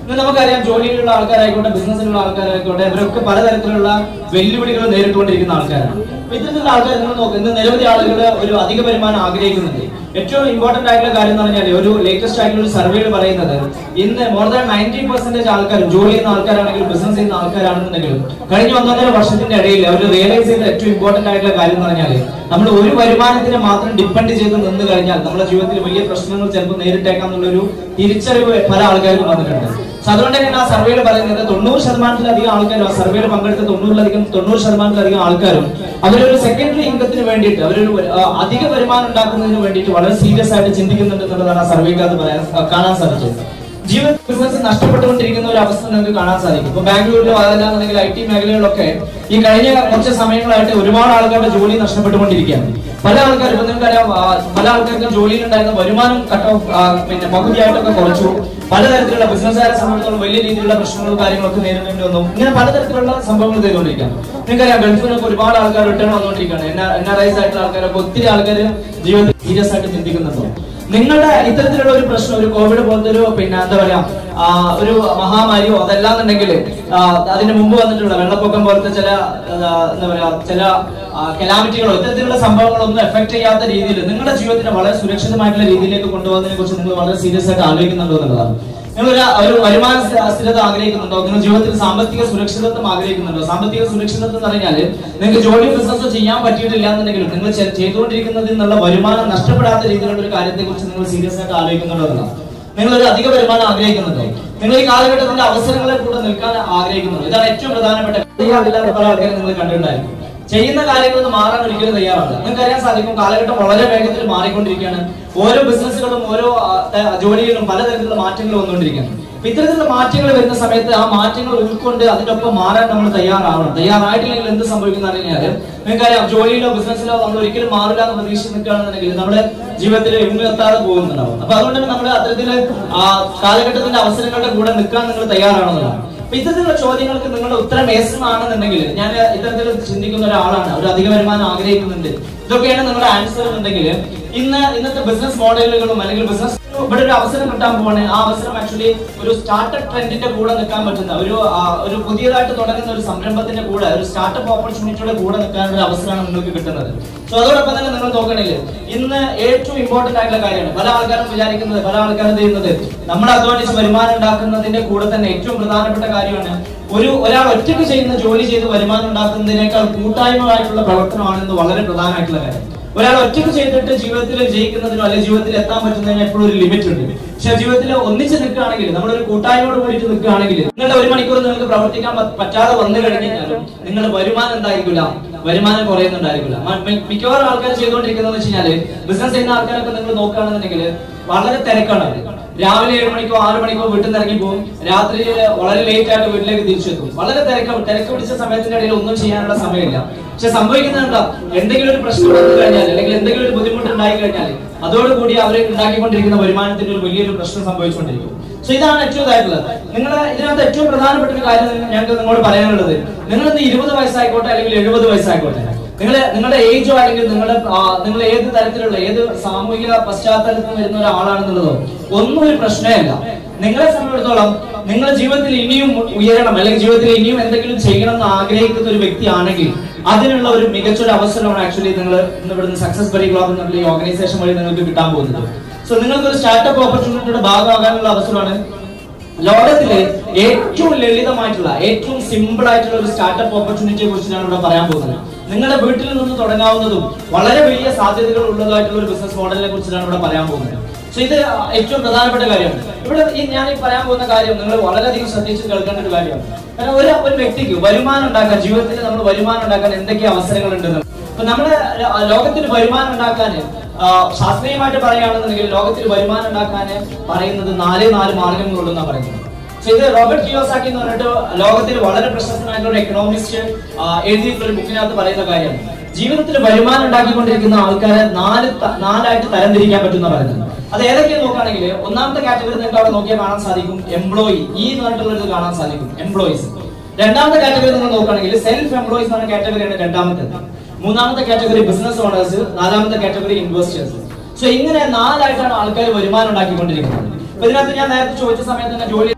ഇന്ന് നമുക്കറിയാം ജോലിയിലുള്ള ആൾക്കാരായിക്കോട്ടെ ബിസിനസ്സിലുള്ള ആൾക്കാരായിക്കോട്ടെ ഇവരൊക്കെ പലതരത്തിലുള്ള വെല്ലുവിളികൾ നേരിട്ടുകൊണ്ടിരിക്കുന്ന ആൾക്കാരാണ് അപ്പൊ ഇത്തരത്തിലുള്ള ആൾക്കാർ നിങ്ങൾ നോക്കുക ഇന്ന് നിരവധി ആളുകൾ ഒരു അധിക വരുമാനം ആഗ്രഹിക്കുന്നുണ്ട് ഏറ്റവും ഇമ്പോർട്ടന്റ് ആയിട്ടുള്ള കാര്യം എന്ന് പറഞ്ഞാൽ ഒരു ലേറ്റസ്റ്റ് ആയിട്ടുള്ള ഒരു സർവേയിൽ പറയുന്നത് ഇന്ന് മോർ ദാൻ നയൻറ്റി പെർസെന്റേജ് ആൾക്കാരും ജോലി ചെയ്യുന്ന ആൾക്കാരാണെങ്കിലും ബിസിനസ് ചെയ്യുന്ന ആൾക്കാരാണെന്നുണ്ടെങ്കിലും കഴിഞ്ഞ ഒന്നൊന്നര വർഷത്തിന്റെ ഇടയിൽ അവർ റിയലൈസ് ചെയ്ത ഏറ്റവും ഇമ്പോർട്ടന്റ് ആയിട്ടുള്ള കാര്യം എന്ന് പറഞ്ഞാൽ നമ്മൾ ഒരു വരുമാനത്തിനെ മാത്രം ഡിപ്പെൻഡ് ചെയ്ത് നിന്ന് കഴിഞ്ഞാൽ നമ്മുടെ ജീവിതത്തിൽ വലിയ പ്രശ്നങ്ങൾ ചിലപ്പോൾ നേരിട്ടേക്കാം എന്നുള്ളൊരു തിരിച്ചറിവ് പല ആൾക്കാർക്കും വന്നിട്ടുണ്ട് So അതുകൊണ്ട് തന്നെയാണ് ആ സർവേയിൽ പറയുന്നത് തൊണ്ണൂറ് ശതമാനത്തിലധികം ആൾക്കാരും ആ സർവേയിൽ പങ്കെടുത്ത തൊണ്ണൂറിലധികം തൊണ്ണൂറ് ശതമാനത്തിലധികം ആൾക്കാരും അവരൊരു സെക്കൻഡറി ഇൻകത്തിന് വേണ്ടിയിട്ട് അവരൊരു ആ, അധിക വരുമാനം ഉണ്ടാക്കുന്നതിന് വേണ്ടിയിട്ട് വളരെ സീരിയസ് ആയിട്ട് ചിന്തിക്കുന്നുണ്ട് എന്നുള്ളതാണ് ആ സർവേക്കകത്ത് പറയാൻ ആ, കാണാൻ സാധിച്ചത് ജീവൻ ബിസിനസ് നഷ്ടപ്പെട്ടുകൊണ്ടിരിക്കുന്ന ഒരു അവസ്ഥ നിങ്ങൾക്ക് കാണാൻ സാധിക്കും ഇപ്പൊ ബാംഗ്ലൂരിലോ അതല്ലാന്നുണ്ടെങ്കിൽ ഐ ടി മേഖലകളിലൊക്കെ ഈ കഴിഞ്ഞ കുറച്ച് സമയങ്ങളായിട്ട് ഒരുപാട് ആൾക്കാരുടെ ജോലി നഷ്ടപ്പെട്ടുകൊണ്ടിരിക്കുകയാണ് പല ആൾക്കാരും ഇപ്പൊ നിങ്ങൾക്കറിയാം ആ, പല ആൾക്കാർക്കും ജോലിയിലുണ്ടായിരുന്ന വരുമാനം കട്ട് ഓഫ് പിന്നെ പകുതിയായിട്ടൊക്കെ കുറച്ചു പലതരത്തിലുള്ള ബിസിനസ്സുകാരെ സംബന്ധിച്ചിടത്തോളം വലിയ രീതിയിലുള്ള പ്രശ്നങ്ങളും കാര്യങ്ങളൊക്കെ നേരിടേണ്ടി വന്നു ഇങ്ങനെ പലതരത്തിലുള്ള സംഭവങ്ങൾ ചെയ്തുകൊണ്ടിരിക്കുകയാണ് നിങ്ങൾക്കറിയാം ഗൾഫിലൊക്കെ ഒരുപാട് ആൾക്കാർ റിട്ടേൺ വന്നുകൊണ്ടിരിക്കുകയാണ് എൻ ആർ ഐസ് ആയിട്ടുള്ള ആൾക്കാരൊക്കെ ഒത്തിരി ആൾക്കാർ ജീവിതത്തിൽ സീരിയസ് ആയിട്ട് ചിന്തിക്കുന്നുണ്ടോ നിങ്ങളുടെ ഇത്തരത്തിലുള്ള ഒരു പ്രശ്നം ഒരു കോവിഡ് പോലത്തെ ഒരു പിന്നെ എന്താ പറയാ ആ, ഒരു മഹാമാരിയോ അതല്ലാന്നുണ്ടെങ്കിൽ അതിന് മുമ്പ് വന്നിട്ടുള്ള വെള്ളപ്പൊക്കം പോലത്തെ ചില ആ, എന്താ പറയാ ചില കലാമിറ്റികളോ ഇത്തരത്തിലുള്ള സംഭവങ്ങളൊന്നും എഫക്ട് ചെയ്യാത്ത രീതിയിൽ നിങ്ങളുടെ ജീവിതത്തിനെ വളരെ സുരക്ഷിതമായിട്ടുള്ള രീതിയിലേക്ക് കൊണ്ടുപോകുന്നതിനെ കുറിച്ച് നിങ്ങൾ വളരെ സീരിയസ് ആയിട്ട് ആലോചിക്കുന്നുണ്ടോ എന്നുള്ളതാണ് നിങ്ങൾ ഒരു ഒരു വരുമാന സ്ഥ- സ്ഥിരത ആഗ്രഹിക്കുന്നുണ്ടോ നിങ്ങൾ ജീവിതത്തിൽ സാമ്പത്തിക സുരക്ഷിതത്വം ആഗ്രഹിക്കുന്നുണ്ടോ സാമ്പത്തിക സുരക്ഷിതത്വം എന്ന് പറഞ്ഞാൽ നിങ്ങൾക്ക് ജോലി ബിസിനസ് ചെയ്യാൻ പറ്റിയിട്ടില്ല എന്നുണ്ടെങ്കിലും നിങ്ങൾ ചെ- ചെയ്തുകൊണ്ടിരിക്കുന്നതിൽ നിന്നുള്ള വരുമാനം നഷ്ടപ്പെടാത്ത രീതിയിലുള്ള ഒരു കാര്യത്തെ കുറിച്ച് നിങ്ങൾ സീരിയസ് ആയിട്ട് ആലോചിക്കുന്നുണ്ടോ എന്നുള്ളതാണ് നിങ്ങൾ ഒരു അധിക വരുമാനം ആഗ്രഹിക്കുന്നുണ്ടോ നിങ്ങൾ ഈ കാലഘട്ടത്തിന്റെ അവസരങ്ങളെ കൂടെ നിൽക്കാൻ ആഗ്രഹിക്കുന്നുണ്ടോ ഇതാണ് ഏറ്റവും പ്രധാനപ്പെട്ട ചെയ്യാറില്ലാത്ത പല ആൾക്കാരും നിങ്ങൾ കണ്ടിട്ടുണ്ടായിരിക്കും ചെയ്യുന്ന കാര്യങ്ങളിൽ നിന്ന് മാറാൻ ഒരിക്കലും തയ്യാറല്ല നിങ്ങൾക്ക് അറിയാൻ സാധിക്കും കാലഘട്ടം വളരെ വേഗത്തിൽ മാറിക്കൊണ്ടിരിക്കുകയാണ് ഓരോ ബിസിനസ്സുകളും ഓരോ ആ, ത- ജോലിയിലും പലതരത്തിലുള്ള മാറ്റങ്ങൾ വന്നുകൊണ്ടിരിക്കുകയാണ് അപ്പൊ ഇത്തരത്തിലുള്ള മാറ്റങ്ങൾ വരുന്ന സമയത്ത് ആ മാറ്റങ്ങൾ ഉൾക്കൊണ്ട് അതിന്റെ ഒപ്പം മാറാൻ നമ്മൾ തയ്യാറാവണം തയ്യാറായിട്ടില്ലെങ്കിൽ എന്ത് സംഭവിക്കുന്ന പറഞ്ഞാൽ നിങ്ങൾക്കറിയാം ജോലിയിലോ ബിസിനസ്സിലോ നമ്മൾ ഒരിക്കലും മാറില്ല എന്ന് പ്രതീക്ഷിച്ച് നിൽക്കുകയാണെന്നുണ്ടെങ്കിൽ നമ്മുടെ ജീവിതത്തിൽ എങ്ങുമെത്താതെ പോകുന്നുണ്ടാവും അപ്പൊ അതുകൊണ്ട് തന്നെ നമ്മൾ അത്തരത്തില് ആ കാലഘട്ടത്തിന്റെ അവസരങ്ങളുടെ കൂടെ നിൽക്കാൻ നിങ്ങൾ തയ്യാറാണെന്നുള്ളതാണ് അപ്പൊ ഇത്തരത്തിലുള്ള ചോദ്യങ്ങൾക്ക് നിങ്ങളുടെ ഉത്തരം yes ആണെന്നുണ്ടെങ്കിൽ ഞാൻ ഇത്തരത്തിൽ ചിന്തിക്കുന്ന ഒരാളാണ് ഒരു അധിക വരുമാനം ആഗ്രഹിക്കുന്നുണ്ട് ഇതൊക്കെയാണ് നിങ്ങളുടെ ആൻസർ എന്നുണ്ടെങ്കിൽ ഇന്ന് ഇന്നത്തെ ബിസിനസ് മോഡലുകളും അല്ലെങ്കിൽ ബിസിനസ് ഇവിടെ ഒരു അവസരം കിട്ടാൻ പോവാണ് ആ അവസരം ആക്ച്വലി ഒരു സ്റ്റാർട്ടപ്പ് ട്രെൻഡിന്റെ കൂടെ നിൽക്കാൻ പറ്റുന്ന ഒരു ആ, ഒരു പുതിയതായിട്ട് തുടങ്ങുന്ന ഒരു സംരംഭത്തിന്റെ കൂടെ ഒരു സ്റ്റാർട്ടപ്പ് ഓപ്പർച്യൂണിറ്റിയുടെ കൂടെ നിൽക്കാനുള്ള ഒരു അവസരമാണ് നിങ്ങൾക്ക് കിട്ടുന്നത് സോ അതോടൊപ്പം തന്നെ നിങ്ങൾ നോക്കണില്ലേ ഇന്ന് ഏറ്റവും ഇമ്പോർട്ടന്റ് ആയിട്ടുള്ള കാര്യമാണ് പല ആൾക്കാരും വിചാരിക്കുന്നത് പല ആൾക്കാരും ചെയ്യുന്നത് നമ്മൾ അധ്വാനിച്ച് വരുമാനം ഉണ്ടാക്കുന്നതിന്റെ കൂടെ തന്നെ ഏറ്റവും പ്രധാനപ്പെട്ട കാര്യമാണ് ഒരു ഒരാൾ ഒറ്റയ്ക്ക് ചെയ്യുന്ന ജോലി ചെയ്ത് വരുമാനം ഉണ്ടാക്കുന്നതിനേക്കാൾ കൂട്ടായ്മയായിട്ടുള്ള പ്രവർത്തനമാണെന്ന് വളരെ പ്രധാനമായിട്ടുള്ള കാര്യം ഒരാൾ ഒറ്റയ്ക്ക് ചെയ്തിട്ട് ജീവിതത്തിൽ ജയിക്കുന്നതിനോ അല്ലെങ്കിൽ ജീവിതത്തിൽ എത്താൻ പറ്റുന്നതിന് എപ്പോഴും ഒരു ലിമിറ്റ് ഉണ്ട് പക്ഷെ ജീവിതത്തിൽ ഒന്നിച്ച് നിൽക്കുകയാണെങ്കിൽ നമ്മളൊരു കൂട്ടായ്മയോട് കൂടിയിട്ട് നിൽക്കുകയാണെങ്കിൽ നിങ്ങളുടെ ഒരു മണിക്കൂർ നിങ്ങൾക്ക് പ്രവർത്തിക്കാൻ പ- പറ്റാതെ വന്നു കഴിഞ്ഞാലും നിങ്ങളുടെ വരുമാനം എന്തായിരിക്കില്ല വരുമാനം കുറയുന്നുണ്ടായിരിക്കില്ല മ- മി- മിക്കവാറും ആൾക്കാർ ചെയ്തുകൊണ്ടിരിക്കുന്നത് വെച്ച് കഴിഞ്ഞാല് ബിസിനസ് ചെയ്യുന്ന ആൾക്കാരൊക്കെ നിങ്ങൾ നോക്കുകയാണെന്നുണ്ടെങ്കിൽ വളരെ തിരക്കാണ് അവര് രാവിലെ ഏഴ് മണിക്കോ ആറ് മണിക്കോ വീട്ടിൽ നിന്ന് ഇറങ്ങി പോകും രാത്രി വളരെ ലേറ്റ് ആയിട്ട് വീട്ടിലേക്ക് തിരിച്ചെത്തും വളരെ തിരക്ക് തിരക്ക് പിടിച്ച സമയത്തിന്റെ ഇടയിൽ ഒന്നും ചെയ്യാനുള്ള സമയമില്ല പക്ഷെ സംഭവിക്കുന്നത് എന്താ എന്തെങ്കിലും ഒരു പ്രശ്നം വന്നു കഴിഞ്ഞാൽ അല്ലെങ്കിൽ എന്തെങ്കിലും ഒരു ബുദ്ധിമുട്ട് ഉണ്ടായി കഴിഞ്ഞാൽ അതോടുകൂടി അവർ ഉണ്ടാക്കിക്കൊണ്ടിരിക്കുന്ന വരുമാനത്തിന്റെ ഒരു വലിയൊരു പ്രശ്നം സംഭവിച്ചുകൊണ്ടിരിക്കും സോ ഇതാണ് ഏറ്റവും ഇതായിട്ടുള്ളത് നിങ്ങൾ ഇതിനകത്ത് ഏറ്റവും പ്രധാനപ്പെട്ട ഒരു കാര്യം ഞങ്ങൾക്ക് നിങ്ങളോട് പറയാനുള്ളത് നിങ്ങൾ ഇന്ന് ഇരുപത് വയസ്സായിക്കോട്ടെ അല്ലെങ്കിൽ എഴുപത് വയസ്സായിക്കോട്ടെ നിങ്ങൾ നിങ്ങളുടെ ഏജോ അല്ലെങ്കിൽ നിങ്ങളുടെ ആ, നിങ്ങൾ ഏത് തരത്തിലുള്ള ഏത് സാമൂഹിക പശ്ചാത്തലത്തിൽ നിന്ന് വരുന്ന ഒരാളാണെന്നുള്ളതോ ഒന്നും ഒരു പ്രശ്നമല്ല നിങ്ങളെ സംബന്ധിച്ചിടത്തോളം നിങ്ങളുടെ ജീവിതത്തിൽ ഇനിയും ഉയരണം അല്ലെങ്കിൽ ജീവിതത്തിൽ ഇനിയും എന്തെങ്കിലും ചെയ്യണം എന്ന് ആഗ്രഹിക്കുന്ന ഒരു വ്യക്തിയാണെങ്കിൽ അതിനുള്ള ഒരു മികച്ച ഒരു അവസരമാണ് ആക്ച്വലി നിങ്ങൾ ഇന്ന് ഇവിടുന്ന് സക്സസ് ബറി ക്ലബ് എന്നുള്ള ഈ ഓർഗനൈസേഷൻ വഴി നിങ്ങൾക്ക് കിട്ടാൻ പോകുന്നത് സോ നിങ്ങൾക്ക് ഒരു സ്റ്റാർട്ടപ്പ് ഓപ്പർച്യൂണിറ്റിയുടെ ഭാഗമാകാനുള്ള അവസരമാണ് ലോകത്തിലെ ഏറ്റവും ലളിതമായിട്ടുള്ള ഏറ്റവും സിമ്പിൾ ആയിട്ടുള്ള ഒരു സ്റ്റാർട്ടപ്പ് ഓപ്പർച്യൂണിറ്റിയെ കുറിച്ച് ഞാൻ ഇവിടെ പറയാൻ പോകുന്നത് നിങ്ങളുടെ വീട്ടിൽ നിന്ന് തുടങ്ങാവുന്നതും വളരെ വലിയ സാധ്യതകൾ ഉള്ളതായിട്ടുള്ള ഒരു ബിസിനസ് മോഡലിനെ കുറിച്ചാണ് ഇവിടെ പറയാൻ പോകുന്നത് സോ ഇത് ഏറ്റവും പ്രധാനപ്പെട്ട കാര്യമാണ് ഇവിടെ ഈ ഞാൻ ഈ പറയാൻ പോകുന്ന കാര്യം നിങ്ങൾ വളരെയധികം ശ്രദ്ധിച്ച് കേൾക്കേണ്ട ഒരു കാര്യമാണ് കാരണം ഒരു ഒരു വ്യക്തിക്ക് വരുമാനം ഉണ്ടാക്കാൻ ജീവിതത്തിൽ നമ്മൾ വരുമാനം ഉണ്ടാക്കാൻ എന്തൊക്കെ അവസരങ്ങൾ ഉണ്ടെന്ന് അപ്പൊ നമ്മുടെ ലോ- ലോകത്തിൽ വരുമാനം ഉണ്ടാക്കാൻ ശാസ്ത്രീയമായിട്ട് പറയുകയാണെന്നുണ്ടെങ്കിൽ ലോകത്തിൽ വരുമാനം ഉണ്ടാക്കാൻ പറയുന്നത് നാലേ നാല് മാർഗങ്ങളുണ്ടെന്നാണ് പറയുന്നത് So ഇത് റോബർട്ട് കിയോസാക്കി എന്ന് പറഞ്ഞിട്ട് ലോകത്തിൽ വളരെ പ്രശസ്തനായിട്ടുള്ള ഒരു എക്കണോമിസ്റ്റ് എഴുതിയിട്ടുള്ള ഒരു ബുക്കിനകത്ത് പറയുന്ന കാര്യമാണ് ജീവിതത്തിൽ വരുമാനം ഉണ്ടാക്കിക്കൊണ്ടിരിക്കുന്ന ആൾക്കാരെ നാല് ത- നാലായിട്ട് തരംതിരിക്കാൻ പറ്റുന്ന പറയുന്നത് അത് ഏതൊക്കെയാണ് നോക്കുകയാണെങ്കിൽ ഒന്നാമത്തെ കാറ്റഗറി നിങ്ങൾക്ക് അവിടെ നോക്കിയാൽ കാണാൻ സാധിക്കും എംപ്ലോയി ഈ എന്ന് പറഞ്ഞിട്ടുള്ളത് കാണാൻ സാധിക്കും എംപ്ലോയീസ് രണ്ടാമത്തെ കാറ്റഗറി നിങ്ങൾ നോക്കുകയാണെങ്കിൽ സെൽഫ് എംപ്ലോയീസ് എന്ന കാറ്റഗറിയാണ് രണ്ടാമത്തെ മൂന്നാമത്തെ കാറ്റഗറി ബിസിനസ് ഓണേഴ്സ് നാലാമത്തെ കാറ്റഗറി ഇൻവെസ്റ്റേഴ്സ് സോ ഇങ്ങനെ നാലായിട്ടാണ് ആൾക്കാർ വരുമാനം ഉണ്ടാക്കിക്കൊണ്ടിരിക്കുന്നത് അപ്പൊ ഇതിനകത്ത് ഞാൻ നേരത്തെ ചോദിച്ച സമയത്ത് തന്നെ ജോലികൾ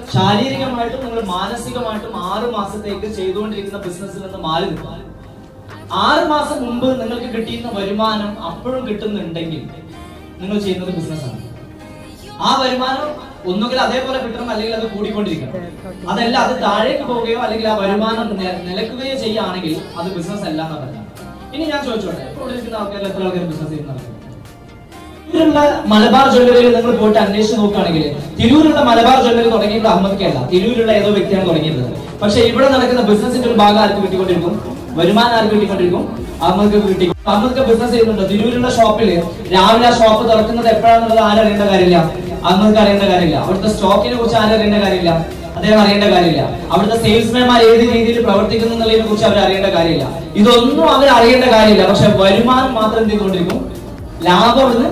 ശാരീരികമായിട്ടും നിങ്ങൾ മാനസികമായിട്ടും ആറ് മാസത്തേക്ക് ചെയ്തുകൊണ്ടിരിക്കുന്ന ബിസിനസ്സിൽ നിന്ന് മാറി നിൽക്കുക ആറ് മാസം മുമ്പ് നിങ്ങൾക്ക് കിട്ടിയിരുന്ന വരുമാനം അപ്പോഴും കിട്ടുന്നുണ്ടെങ്കിൽ നിങ്ങൾ ചെയ്യുന്നത് ബിസിനസ്സാണ് ആ വരുമാനം ഒന്നുകിൽ അതേപോലെ കിട്ടണം അല്ലെങ്കിൽ അത് കൂടിക്കൊണ്ടിരിക്കണം അതല്ല അത് താഴേക്ക് പോവുകയോ അല്ലെങ്കിൽ ആ വരുമാനം നെ- നിലയ്ക്കുകയോ ചെയ്യുകയാണെങ്കിൽ അത് ബിസിനസ് അല്ല എന്നാ പറഞ്ഞത് ഇനി ഞാൻ ചോദിച്ചോട്ടെ ഇപ്പോൾ ഇവിടെ ഇരിക്കുന്ന ആൾക്കാർ എത്ര ആൾക്കാർ ബിസിനസ് ചെയ്യുന്നവർ തിരൂരുള്ള മലബാർ ജ്വല്ലറിയിൽ നിങ്ങൾ പോയിട്ട് അന്വേഷിച്ച് നോക്കുകയാണെങ്കിൽ തിരൂരുള്ള മലബാർ ജ്വല്ലറി തുടങ്ങിയത് അഹമ്മദ് കെ അല്ല തിരൂരുള്ള ഏതോ വ്യക്തിയാണ് തുടങ്ങിയത് പക്ഷെ ഇവിടെ നടക്കുന്ന ബിസിനസിന്റെ ഒരു ഭാഗം ആർക്ക് കിട്ടിക്കൊണ്ടിരിക്കും വരുമാനം ആർക്ക് കിട്ടിക്കൊണ്ടിരിക്കും അഹമ്മദ് കിട്ടി അഹമ്മദ് ബിസിനസ് ചെയ്യുന്നുണ്ട് തിരൂരുള്ള ഷോപ്പിൽ രാവിലെ ആ ഷോപ്പ് തുറക്കുന്നത് എപ്പോഴാണെന്നുള്ളത് ആരറിയേണ്ട കാര്യമില്ല അഹമ്മദ് അറിയേണ്ട കാര്യമില്ല അവിടുത്തെ സ്റ്റോക്കിനെ കുറിച്ച് ആരറിയേണ്ട കാര്യമില്ല അദ്ദേഹം അറിയേണ്ട കാര്യമില്ല അവിടുത്തെ സെയിൽസ്മാൻമാർ ഏത് രീതിയിൽ പ്രവർത്തിക്കുന്നു എന്നുള്ളതിനെ കുറിച്ച് അവർ അറിയേണ്ട കാര്യമില്ല ഇതൊന്നും അവർ അറിയേണ്ട കാര്യമില്ല പക്ഷെ വരുമാനം മാത്രം എന്ത് ചെയ്തുകൊണ്ടിരിക്കും ലാഭം അവിടുന്ന്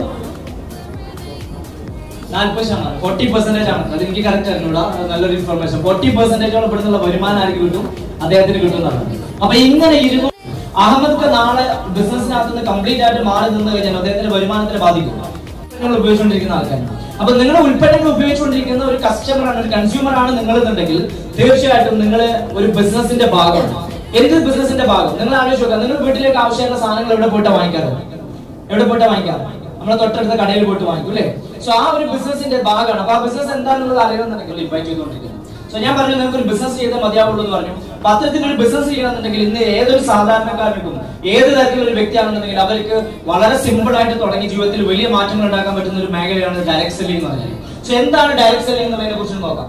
നാൽപ്പത് ശതമാനം ഫോർട്ടി പെർസെന്റേജ് ആണ് അത് എനിക്ക് കറക്റ്റ് അറിഞ്ഞൂടാ അത് നല്ലൊരു ഇൻഫർമേഷൻ ഫോർട്ടി പെർസെന്റേജോളം ഇവിടുന്നുള്ള വരുമാനം ആർക്ക് കിട്ടും അദ്ദേഹത്തിന് കിട്ടുന്നതാണ് അപ്പൊ ഇങ്ങനെ ഇരുന്നു അഹമ്മദ് നാളെ ബിസിനസ്സിനകത്ത് നിന്ന് കംപ്ലീറ്റ് ആയിട്ട് മാറി നിന്ന് കഴിഞ്ഞാൽ അദ്ദേഹത്തിന്റെ വരുമാനത്തിനെ ബാധിക്കും നിങ്ങൾ ഉപയോഗിച്ചുകൊണ്ടിരിക്കുന്ന ആൾക്കാരാണ് അപ്പൊ നിങ്ങളുടെ ഉൽപ്പന്നങ്ങൾ ഉപയോഗിച്ചുകൊണ്ടിരിക്കുന്ന ഒരു കസ്റ്റമർ ആണ് ഒരു കൺസ്യൂമർ ആണ് നിങ്ങൾ എന്നുണ്ടെങ്കിൽ തീർച്ചയായിട്ടും നിങ്ങൾ ഒരു ബിസിനസിന്റെ ഭാഗമാണ് എന്ത് ബിസിനസിന്റെ ഭാഗം നിങ്ങൾ ആലോചിച്ച് നോക്കുക നിങ്ങൾ വീട്ടിലേക്ക് ആവശ്യമുള്ള സാധനങ്ങൾ എവിടെ പോയിട്ട് വാങ്ങിക്കാറ് എവിടെ പോയിട്ട് വാങ്ങിക്കാം നമ്മളെ തൊട്ടടുത്ത കടയിൽ പോയിട്ട് വാങ്ങിക്കും അല്ലേ സോ ആ ഒരു ബിസിനസിന്റെ ഭാഗമാണ് അപ്പൊ ആ ബിസിനസ് എന്താണെന്നുള്ളത് അറിയണമെന്നുണ്ടെങ്കിൽ ഇൻവൈറ്റ് ചെയ്തുകൊണ്ടിരിക്കുന്നത് സോ ഞാൻ പറഞ്ഞു നിങ്ങൾക്ക് ഒരു ബിസിനസ് ചെയ്താൽ മതിയാവുള്ളൂ എന്ന് പറഞ്ഞു അപ്പൊ അത്തരത്തിൽ ഒരു ബിസിനസ് ചെയ്യണമെന്നുണ്ടെങ്കിൽ ഇന്ന് ഏതൊരു സാധാരണക്കാരനും ഏത് തരത്തിലുള്ള ഒരു വ്യക്തിയാണെന്നുണ്ടെങ്കിൽ അവർക്ക് വളരെ സിമ്പിൾ ആയിട്ട് തുടങ്ങി ജീവിതത്തിൽ വലിയ മാറ്റങ്ങൾ ഉണ്ടാക്കാൻ പറ്റുന്ന ഒരു മേഖലയാണ് ഡയറക്ട് സെല്ലിംഗ് എന്ന് പറഞ്ഞാൽ സോ എന്താണ് ഡയറക്ട് സെല്ലിംഗ് എന്നുള്ളതിനെ കുറിച്ച് നോക്കാം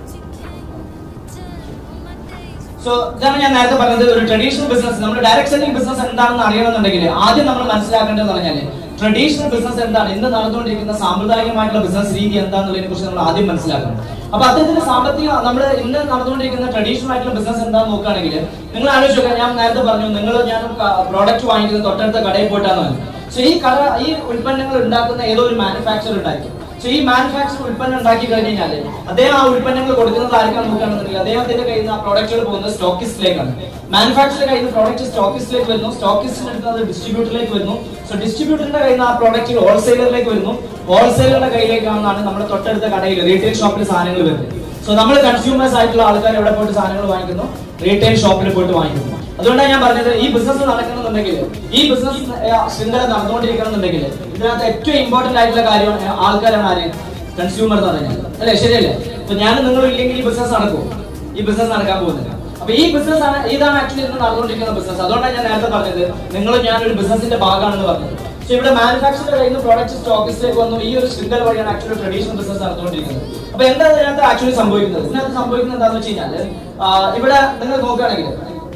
സോ ഇതാണ് ഞാൻ നേരത്തെ പറഞ്ഞത് ഒരു ട്രഡീഷണൽ ബിസിനസ് നമ്മൾ ഡയറക്ട് സെല്ലിംഗ് ബിസിനസ് എന്താണെന്ന് അറിയണമെന്നുണ്ടെങ്കിൽ ആദ്യം നമ്മൾ മനസ്സിലാക്കേണ്ടത് പറഞ്ഞാൽ ട്രഡീഷണൽ ബിസിനസ് എന്താണ് ഇന്ന് നടന്നുകൊണ്ടിരിക്കുന്ന സാമ്പ്രദായികമായിട്ടുള്ള ബിസിനസ് രീതി എന്താണെന്നുള്ളതിനെ കുറിച്ച് നമ്മൾ ആദ്യം മനസ്സിലാക്കണം അപ്പൊ അത്തരത്തിൽ സാമ്പത്തിക നമ്മൾ ഇന്ന് നടന്നുകൊണ്ടിരിക്കുന്ന ട്രഡീഷണൽ ആയിട്ടുള്ള ബിസിനസ് എന്താണെന്ന് നോക്കുകയാണെങ്കിൽ നിങ്ങൾ ആലോചിച്ച് നോക്കുക ഞാൻ നേരത്തെ പറഞ്ഞു നിങ്ങൾ ഞാൻ പ്രോഡക്റ്റ് വാങ്ങിക്കുന്നത് തൊട്ടടുത്ത കടയിൽ പോയിട്ടാണ് പറഞ്ഞു സോ ഈ കട ഈ ഉൽപ്പന്നങ്ങൾ ഉണ്ടാക്കുന്ന ഏതോ ഒരു മാനുഫാക്ചർ ഉണ്ടായിരിക്കും സോ ഈ മാനുഫാക്ചർ ഉൽപ്പന്നം ഉണ്ടാക്കി കഴിഞ്ഞ് കഴിഞ്ഞാൽ അദ്ദേഹം ആ ഉൽപ്പന്നങ്ങൾ കൊടുക്കുന്നത് ആർക്കാണ് നോക്കുകയാണെന്നുണ്ടെങ്കിൽ അദ്ദേഹത്തിന്റെ കയ്യിൽ നിന്ന് ആ പ്രോഡക്റ്റുകൾ പോകുന്നത് സ്റ്റോക്കിസ്റ്റിലേക്കാണ് മാനുഫാക്ചർ കയ്യിൽ നിന്ന് പ്രോഡക്റ്റ് സ്റ്റോക്കിസ്റ്റിലേക്ക് വരുന്നു സ്റ്റോക്കിസ്റ്റിന് എടുക്കുന്നത് ഡിസ്ട്രിബ്യൂട്ടറിലേക്ക് വരുന്നു സോ ഡിസ്ട്രിബ്യൂട്ടറിന്റെ കയ്യിൽ നിന്ന് ആ പ്രോഡക്റ്റ് ഹോൾസെയിലറിലേക്ക് വരുന്നു ഹോൾസെയിലറുടെ കയ്യിലേക്കാണെന്നാണ് നമ്മുടെ തൊട്ടടുത്ത കടയിൽ റീറ്റെയിൽ ഷോപ്പിൽ സാധനങ്ങൾ വരുന്നത് സോ നമ്മൾ കൺസ്യൂമേഴ്സ് ആയിട്ടുള്ള ആൾക്കാർ എവിടെ പോയിട്ട് സാധനങ്ങൾ വാങ്ങിക്കുന്നു റീറ്റെയിൽ ഷോപ്പിൽ പോയിട്ട് വാങ്ങിക്കുന്നു അതുകൊണ്ടാണ് ഞാൻ പറഞ്ഞത് ഈ ബിസിനസ് നടക്കണമെന്നുണ്ടെങ്കിൽ ഈ ബിസിനസ് ശൃംഖല നടന്നുകൊണ്ടിരിക്കണമെന്നുണ്ടെങ്കിൽ ഇതിനകത്ത് ഏറ്റവും ഇമ്പോർട്ടന്റ് ആയിട്ടുള്ള കാര്യമാണ് ആൾക്കാരാണ് ആര് കൺസ്യൂമർ എന്ന് പറഞ്ഞാൽ അല്ലേ ശരിയല്ലേ അപ്പൊ ഞാൻ നിങ്ങൾ ഇല്ലെങ്കിൽ ഈ ബിസിനസ് നടക്കും ഈ ബിസിനസ് നടക്കാൻ പോകുന്നില്ല അപ്പൊ ഈ ബിസിനസ് ആണ് ഇതാണ് ആക്ച്വലി ഇന്ന് നടന്നുകൊണ്ടിരിക്കുന്ന ബിസിനസ് അതുകൊണ്ടാണ് ഞാൻ നേരത്തെ പറഞ്ഞത് നിങ്ങൾ ഞാൻ ഒരു ബിസിനസിന്റെ ഭാഗമാണെന്ന് പറഞ്ഞത് പക്ഷെ ഇവിടെ മാനുഫാക്ചർ കയ്യിൽ നിന്ന് പ്രോഡക്റ്റ് സ്റ്റോക്കിസിലേക്ക് വന്നു ഈ ഒരു ശൃംഖല വഴിയാണ് ആക്ച്വലി ട്രഡീഷണൽ ബിസിനസ് നടന്നുകൊണ്ടിരിക്കുന്നത് അപ്പൊ എന്താ ഇതിനകത്ത് ആക്ച്വലി സംഭവിക്കുന്നത് ഇതിനകത്ത് സംഭവിക്കുന്നത് എന്താണെന്ന് വെച്ച് കഴിഞ്ഞാൽ ഇവിടെ നിങ്ങൾ നോക്കുകയാണെങ്കിൽ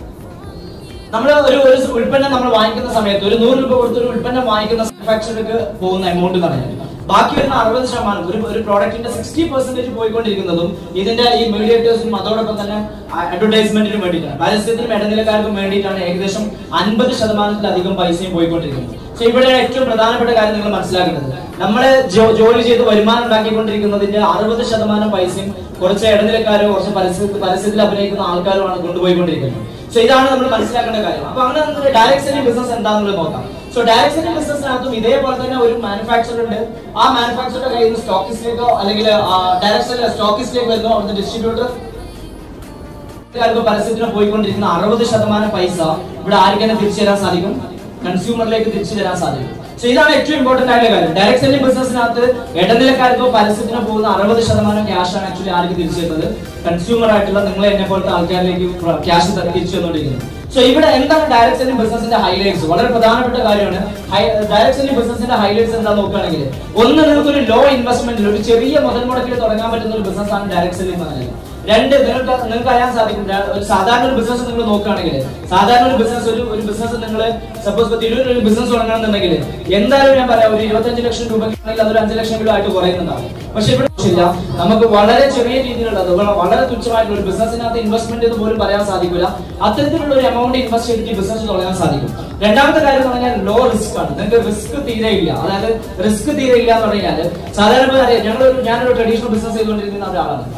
നമ്മൾ ഒരു ഒരു ഉൽപ്പന്നം നമ്മൾ വാങ്ങിക്കുന്ന സമയത്ത് ഒരു നൂറ് രൂപ കൊടുത്ത് ഒരു ഉൽപ്പന്നം വാങ്ങിക്കുന്ന മാനുഫാക്ചർക്ക് പോകുന്ന എമൗണ്ട് എന്ന് പറഞ്ഞാൽ ബാക്കി വരുന്ന അറുപത് ശതമാനം ഒരു ഒരു പ്രോഡക്റ്റിന്റെ സിക്സ്റ്റി പെർസെന്റേജ് പോയിക്കൊണ്ടിരിക്കുന്നതും ഇതിന്റെ ഈ മീഡിയേറ്റേഴ്സിനും അതോടൊപ്പം തന്നെ അഡ്വർടൈസ്മെന്റിനും വേണ്ടിയിട്ടാണ് പരസ്യത്തിനും ഇടനിലക്കാർക്കും വേണ്ടിയിട്ടാണ് ഏകദേശം അൻപത് ശതമാനത്തിലധികം പൈസയും പോയിക്കൊണ്ടിരിക്കുന്നത് സോ ഇവിടെ ഏറ്റവും പ്രധാനപ്പെട്ട കാര്യം നിങ്ങൾ മനസ്സിലാക്കേണ്ടത് നമ്മള് ജോ- ജോലി ചെയ്ത് വരുമാനം ഉണ്ടാക്കിക്കൊണ്ടിരിക്കുന്നതിന്റെ അറുപത് ശതമാനം പൈസയും കുറച്ച് ഇടനിലക്കാരോ കുറച്ച് പരസ്യ പരസ്യത്തിൽ അഭിനയിക്കുന്ന ആൾക്കാരുമാണ് കൊണ്ടുപോയിക്കൊണ്ടിരിക്കുന്നത് സോ ഇതാണ് നമ്മൾ മനസ്സിലാക്കേണ്ട കാര്യം അപ്പൊ അങ്ങനെ ഡയറക്ട് സെല്ലിംഗ് ബിസിനസ് എന്താണെന്നുള്ളത് നോക്കാം സോ ഡയറക്ട് സെല്ലിംഗ് ബിസിനസ്സിനകത്തും ഇതേപോലെ തന്നെ ഒരു മാനുഫാക്ചർ ഉണ്ട് ആ മാനുഫാക്ചറുടെ കയ്യിൽ നിന്ന് സ്റ്റോക്കിസ്റ്റിലേക്കോ അല്ലെങ്കിൽ ഡയറക്ട് സെല്ലിംഗ് സ്റ്റോക്കിസ്റ്റിലേക്ക് വരുന്നോ അവിടുത്തെ ഡിസ്ട്രിബ്യൂട്ടർ ആൾക്കാർക്ക് പരസ്യത്തിന് പോയിക്കൊണ്ടിരിക്കുന്ന അറുപത് ശതമാനം പൈസ ഇവിടെ ആർക്കെന്നെ തിരിച്ചു തരാൻ സാധിക്കും കൺസ്യൂമറിലേക്ക് തിരിച്ചു തരാൻ സാധിക്കും സോ ഇതാണ് ഏറ്റവും ഇമ്പോർട്ടന്റ് ആയിട്ടുള്ള കാര്യം ഡയറക്ട് സെല്ലിംഗ് ബിസിനസ്സിനകത്ത് ഇടനിലക്കാർക്കോ പരസ്യത്തിന് പോകുന്ന അറുപത് ശതമാനം ക്യാഷ് ആണ് ആക്ച്വലി ആർക്ക് തിരിച്ചു തരുന്നത് കൺസ്യൂമർ ആയിട്ടുള്ള നിങ്ങൾ എന്നെ പോലത്തെ ആൾക്കാരിലേക്ക് ക്യാഷ് തിരിച്ചു തന്നുകൊണ്ടിരിക്കുന്നത് സോ ഇവിടെ എന്താണ് ഡയറക്ട് സെല്ലിംഗ് ബിസിനസിന്റെ ഹൈലൈറ്റ്സ് വളരെ പ്രധാനപ്പെട്ട കാര്യമാണ് ഡയറക്ട് സെല്ലിംഗ് ബിസിനസിന്റെ ഹൈലൈറ്റ്സ് എന്താ നോക്കുകയാണെങ്കിൽ ഒന്ന് നിങ്ങൾക്ക് ഒരു ലോ ഇൻവെസ്റ്റ്മെന്റിൽ ഒരു ചെറിയ മുതൽ മുടക്കിൽ തുടങ്ങാൻ പറ്റുന്ന ഒരു ബിസിനസ് ആണ് ഡയറക്ട് സെല്ലിംഗ് എന്ന് പറയുന്നത് രണ്ട് നിങ്ങൾക്ക് നിങ്ങൾക്ക് അറിയാൻ സാധിക്കും ര- ഒരു സാധാരണ ഒരു ബിസിനസ് നിങ്ങൾ നോക്കുകയാണെങ്കിൽ സാധാരണ ഒരു ബിസിനസ് ഒരു ഒരു ബിസിനസ് നിങ്ങൾ സപ്പോസ് തിരൂരിൽ ഒരു ബിസിനസ് തുടങ്ങണമെന്നുണ്ടെങ്കിൽ എന്തായാലും ഞാൻ പറയാം ഒരു ഇരുപത്തഞ്ച് ലക്ഷം രൂപ ആണെങ്കിൽ അതൊരു അഞ്ച് ലക്ഷം രൂപ ആയിട്ട് കുറയുന്നുണ്ടാവും പക്ഷെ ഇവിടെ ഇല്ല നമുക്ക് വളരെ ചെറിയ രീതിയിലുള്ള അത് വള- വളരെ തുച്ഛമായിട്ടുള്ള ഒരു ബിസിനസിനകത്ത് ഇൻവെസ്റ്റ്മെന്റ് എന്ന് പോലും പറയാൻ സാധിക്കില്ല അത്തരത്തിലുള്ള ഒരു എമൗണ്ട് ഇൻവെസ്റ്റ് ചെയ്തിട്ട് ബിസിനസ് തുടങ്ങാൻ സാധിക്കും രണ്ടാമത്തെ കാര്യം എന്ന് പറഞ്ഞാൽ ലോ റിസ്ക് ആണ് നിങ്ങൾക്ക് റിസ്ക് തീരെ ഇല്ല അതായത് റിസ്ക് തീരെ ഇല്ല എന്ന് പറഞ്ഞാൽ സാധാരണ അറിയാം ഞങ്ങൾ ഞാനൊരു ട്രഡീഷണൽ ബിസിനസ് ചെയ്തുകൊണ്ടിരിക്കുന്ന ഒരാളാണ്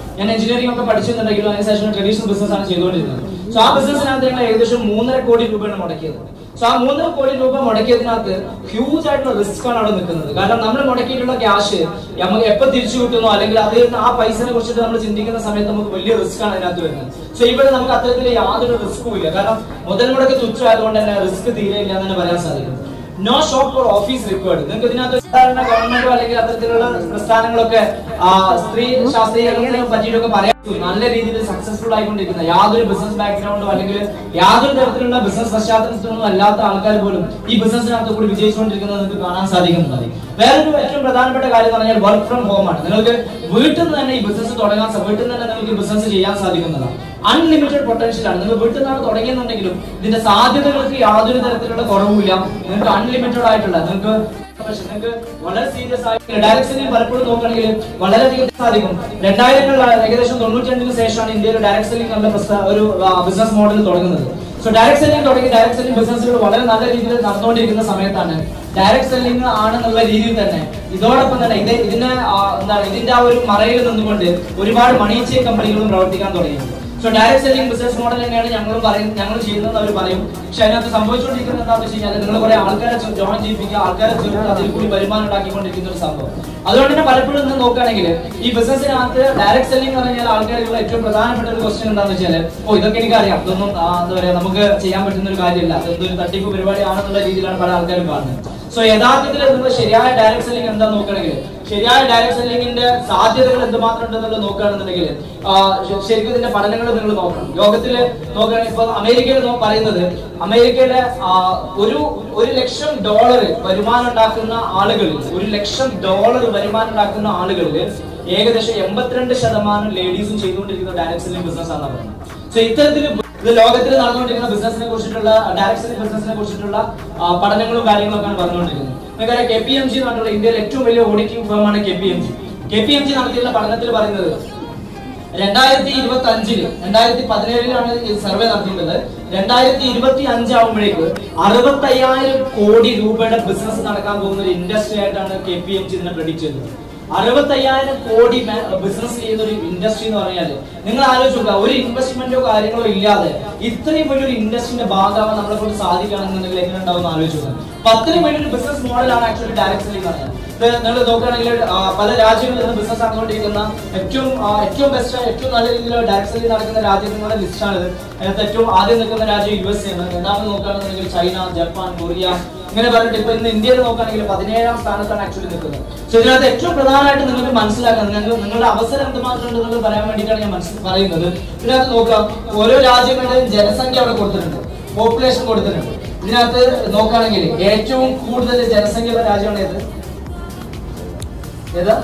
ഞാൻ എഞ്ചിനീയറിംഗ് ഒക്കെ പഠിച്ചിട്ടുണ്ടെങ്കിലും അതിനുശേഷം ട്രഡീഷണൽ ബിസിനസ് ആണ് ചെയ്തുകൊണ്ടിരുന്നത് സോ ആ ബിസിനസ്സിനകത്ത് ഞങ്ങൾ ഏകദേശം മൂന്നര കോടി രൂപയാണ് മുടക്കിയത് സോ ആ മൂന്നര കോടി രൂപ മുടക്കിയതിനകത്ത് ഹ്യൂജ് ആയിട്ടുള്ള റിസ്ക് ആണ് അവിടെ നിൽക്കുന്നത് കാരണം നമ്മൾ മുടക്കിയിട്ടുള്ള ക്യാഷ് നമുക്ക് എപ്പോൾ തിരിച്ചു കിട്ടുന്നോ അല്ലെങ്കിൽ അതിൽ നിന്ന് ആ പൈസനെ കുറിച്ചിട്ട് നമ്മൾ ചിന്തിക്കുന്ന സമയത്ത് നമുക്ക് വലിയ റിസ്ക് ആണ് അതിനകത്ത് വരുന്നത് സോ ഇവിടെ നമുക്ക് അത്തരത്തിൽ യാതൊരു റിസ്ക്കും ഇല്ല കാരണം മുതൽ മുടക്ക് തുച്ഛമായതുകൊണ്ട് തന്നെ റിസ്ക് തീരെ ഇല്ല എന്ന് തന്നെ പറയാൻ സാധിക്കും no shop for office required നിങ്ങൾക്ക് ഇതിനകത്ത് സാധാരണ ഗവൺമെന്റോ അല്ലെങ്കിൽ അത്തരത്തിലുള്ള പ്രസ്ഥാനങ്ങളൊക്കെ ആ, സ്ത്രീ ശാസ്ത്രീയങ്ങളെ പറ്റിയിട്ടൊക്കെ പറയാം നല്ല രീതിയിൽ സക്സസ്ഫുൾ ആയിക്കൊണ്ടിരിക്കുന്ന യാതൊരു ബിസിനസ് ബാക്ക്ഗ്രൗണ്ടോ അല്ലെങ്കിൽ യാതൊരു തരത്തിലുള്ള ബിസിനസ് പശ്ചാത്തലത്തിലൊന്നും അല്ലാത്ത ആൾക്കാർ പോലും ഈ ബിസിനസ്സിനകത്ത് കൂടി വിജയിച്ചുകൊണ്ടിരിക്കുന്നത് നിങ്ങൾക്ക് കാണാൻ സാധിക്കുന്നതാണ് വേറൊരു ഏറ്റവും പ്രധാനപ്പെട്ട കാര്യം എന്ന് പറഞ്ഞാൽ വർക്ക് ഫ്രം ഹോം ആണ് നിങ്ങൾക്ക് വീട്ടിൽ നിന്ന് തന്നെ ഈ ബിസിനസ് തുടങ്ങാൻ സ- വീട്ടിൽ നിന്ന് തന്നെ നിങ്ങൾക്ക് ബിസിനസ് ചെയ്യാൻ സാധിക്കുന്നതാണ് അൺലിമിറ്റഡ് പൊട്ടൻഷ്യൽ ആണ് നിങ്ങൾ വീട്ടിൽ നിന്നാണ് തുടങ്ങിയെന്നുണ്ടെങ്കിലും ഇതിന്റെ സാധ്യതകൾക്ക് യാതൊരു തരത്തിലുള്ള കുറവുമില്ല നിങ്ങൾക്ക് അൺലിമിറ്റഡ് ആയിട്ടുള്ള നിങ്ങൾക്ക് പക്ഷെ നിങ്ങൾക്ക് വളരെ സീരിയസ് ആയിട്ട് ഡയറക്ട് പലപ്പോഴും നോക്കുകയാണെങ്കിൽ വളരെയധികം സാധിക്കും രണ്ടായിരങ്ങളിൽ ഏകദേശം തൊണ്ണൂറ്റഞ്ചിന് ശേഷമാണ് ഇന്ത്യയിൽ ഡയറക്ട് സെല്ലിംഗ് എന്നുള്ള പ്രസ്ഥ- ഒരു ബിസിനസ് മോഡൽ തുടങ്ങുന്നത് സോ ഡയറക്ട് സെല്ലിംഗ് തുടങ്ങി ഡയറക്ട് സെല്ലിംഗ് ബിസിനസ്സുകൾ വളരെ നല്ല രീതിയിൽ നടന്നുകൊണ്ടിരിക്കുന്ന സമയത്താണ് ഡയറക്ട് സെല്ലിംഗ് ആണെന്നുള്ള രീതിയിൽ തന്നെ ഇതോടൊപ്പം തന്നെ ഇത് ഇതിന്റെ ആ, എന്താണ് ഇതിന്റെ ആ ഒരു മറയിൽ നിന്നുകൊണ്ട് ഒരുപാട് മണീച്ചേ കമ്പനികളും പ്രവർത്തിക്കാൻ തുടങ്ങി so direct selling business model തന്നെയാണ് ഞങ്ങളും പറയുന്നത് ഞങ്ങൾ ചെയ്യുന്നത് അവർ പറയും പക്ഷെ അതിനകത്ത് സംഭവിച്ചുകൊണ്ടിരിക്കുന്നത് എന്താണെന്ന് വെച്ച് കഴിഞ്ഞാൽ നിങ്ങൾ കുറെ ആൾക്കാരെ ജോയിൻ ചെയ്യിപ്പിക്കുക ആൾക്കാരെ ചേർത്ത് അതിൽ കൂടി വരുമാനം ഉണ്ടാക്കിക്കൊണ്ടിരിക്കുന്ന ഒരു സംഭവം അതുകൊണ്ട് തന്നെ പലപ്പോഴും ഇന്ന് നോക്കുകയാണെങ്കിൽ ഈ ബിസിനസ്സിനകത്ത് ഡയറക്ട് സെല്ലിംഗ് എന്ന് പറഞ്ഞാൽ ആൾക്കാർക്കുള്ള ഏറ്റവും പ്രധാനപ്പെട്ട ഒരു ക്വസ്റ്റ്യൻ എന്താണെന്ന് വെച്ചാൽ ഓ ഇതൊക്കെ എനിക്കറിയാം ഇതൊന്നും ആ, എന്താ പറയാ നമുക്ക് ചെയ്യാൻ പറ്റുന്ന ഒരു കാര്യമല്ല അതൊരു തട്ടിപ്പ് പരിപാടി ആണെന്നുള്ള രീതിയിലാണ് പല ആൾക്കാരും കാണുന്നത് സോ യഥാർത്ഥത്തിൽ നിങ്ങൾ ശരിയായ ഡയറക്ട് സെല്ലിംഗ് എന്താ നോക്കണമെങ്കിൽ ശരിയായ ഡയറക്ട് സെല്ലിംഗിന്റെ സാധ്യതകൾ എന്തുമാത്രം ഉണ്ടെന്നുള്ളത് നോക്കുകയാണെന്നുണ്ടെങ്കിൽ ആ, ശ- ശരിക്കും ഇതിന്റെ പഠനങ്ങൾ നിങ്ങൾ നോക്കണം ലോകത്തിൽ നോക്കുകയാണെങ്കിൽ ഇപ്പൊ അമേരിക്കയിൽ നോ- പറയുന്നത് അമേരിക്കയിലെ ആ, ഒരു ഒരു ലക്ഷം ഡോളർ വരുമാനം ഉണ്ടാക്കുന്ന ആളുകളിൽ ഒരു ലക്ഷം ഡോളർ വരുമാനം ഉണ്ടാക്കുന്ന ആളുകളിൽ ഏകദേശം എൺപത്തിരണ്ട് ശതമാനം ലേഡീസും ചെയ്തുകൊണ്ടിരിക്കുന്ന ഡയറക്ട് സെല്ലിംഗ് ബിസിനസ് ആണ് പറയുന്നത് സോ ഇത്തരത്തിൽ ഇത് ലോകത്തിൽ നടന്നുകൊണ്ടിരിക്കുന്ന ബിസിനസിനെ കുറിച്ചിട്ടുള്ള ഡയറക്ട് സെല്ലിംഗ് ബിസിനസിനെ കുറിച്ചിട്ടുള്ള ആ, പഠനങ്ങളും കാര്യങ്ങളൊക്കെയാണ് പറഞ്ഞുകൊണ്ടിരിക്കുന്നത് നമുക്കറിയാം കെ പി എം ജി എന്ന് പറഞ്ഞിട്ടുള്ള ഇന്ത്യയിലെ ഏറ്റവും വലിയ ഓഡിറ്റിംഗ് ഫേമാണ് K P M G K P M G നടത്തിയുള്ള പഠനത്തിൽ പറയുന്നത് രണ്ടായിരത്തി ഇരുപത്തി അഞ്ചില് രണ്ടായിരത്തി പതിനേഴിലാണ് ഈ സർവേ നടത്തിയിട്ടുള്ളത് രണ്ടായിരത്തി ഇരുപത്തി അഞ്ചാവുമ്പോഴേക്ക് അറുപത്തി അയ്യായിരം കോടി രൂപയുടെ ബിസിനസ് നടക്കാൻ പോകുന്ന ഒരു ഇൻഡസ്ട്രി ആയിട്ടാണ് കെ പി എം ജി ഇതിനെ പ്രഡിക്ട് ചെയ്തത് അറുപത്തി അയ്യായിരം കോടി ബിസിനസ് ചെയ്യുന്ന ഒരു ഇൻഡസ്ട്രി എന്ന് പറഞ്ഞാല് നിങ്ങൾ ആലോചിച്ച് നോക്കുക ഒരു ഇൻവെസ്റ്റ്മെന്റോ കാര്യങ്ങളോ ഇല്ലാതെ ഇത്രയും വലിയൊരു ഇൻഡസ്ട്രിന്റെ ഭാഗമാവാൻ നമ്മളെ കൊണ്ട് സാധിക്കുകയാണെന്നുണ്ടെങ്കിൽ എങ്ങനെ ഉണ്ടാവും എന്ന് ആലോചിച്ച് നോക്കുക അപ്പൊ അത്രയും വലിയൊരു ബിസിനസ് മോഡലാണ് ആക്ച്വലി ഡയറക്ട് സെല്ലിംഗ് പറയുന്നത് നിങ്ങൾ നോക്കുകയാണെങ്കിൽ ആ, പല രാജ്യങ്ങളിൽ നിന്ന് ബിസിനസ് നടന്നുകൊണ്ടിരിക്കുന്ന ഏറ്റവും ആ, ഏറ്റവും ബെസ്റ്റ് ഏറ്റവും നല്ല രീതിയിൽ ഡയറക്ട് സെല്ലിംഗ് നടക്കുന്ന രാജ്യങ്ങളുടെ ലിസ്റ്റാണിത് അതിനകത്ത് ഏറ്റവും ആദ്യം നിൽക്കുന്ന രാജ്യം യു എസ് ആണ് രണ്ടാമത് നോക്കുകയാണെന്നുണ്ടെങ്കിൽ ചൈന ജപ്പാൻ കൊറിയ ഇങ്ങനെ പറഞ്ഞിട്ട് ഇപ്പൊ ഇന്ന് ഇന്ത്യയിൽ നോക്കുകയാണെങ്കിൽ പതിനേഴാം സ്ഥാനത്താണ് ആക്ച്വലി നിൽക്കുന്നത് സോ ഇതിനകത്ത് ഏറ്റവും പ്രധാനമായിട്ട് നിങ്ങൾക്ക് മനസ്സിലാക്കാൻ നിങ്ങൾക്ക് നിങ്ങളുടെ അവസരം എന്തുമാത്രം ഉണ്ടെന്നുള്ളത് പറയാൻ വേണ്ടിയിട്ടാണ് ഞാൻ മനസ്സിൽ പറയുന്നത് ഇതിനകത്ത് നോക്കാം ഓരോ രാജ്യങ്ങളുടെയും ജനസംഖ്യ അവിടെ കൊടുത്തിട്ടുണ്ട് പോപ്പുലേഷൻ കൊടുത്തിട്ടുണ്ട് ഇതിനകത്ത് നോക്കുകയാണെങ്കിൽ ഏറ്റവും കൂടുതൽ ജനസംഖ്യയുള്ള രാജ്യമാണ് ഏത് ഏതാ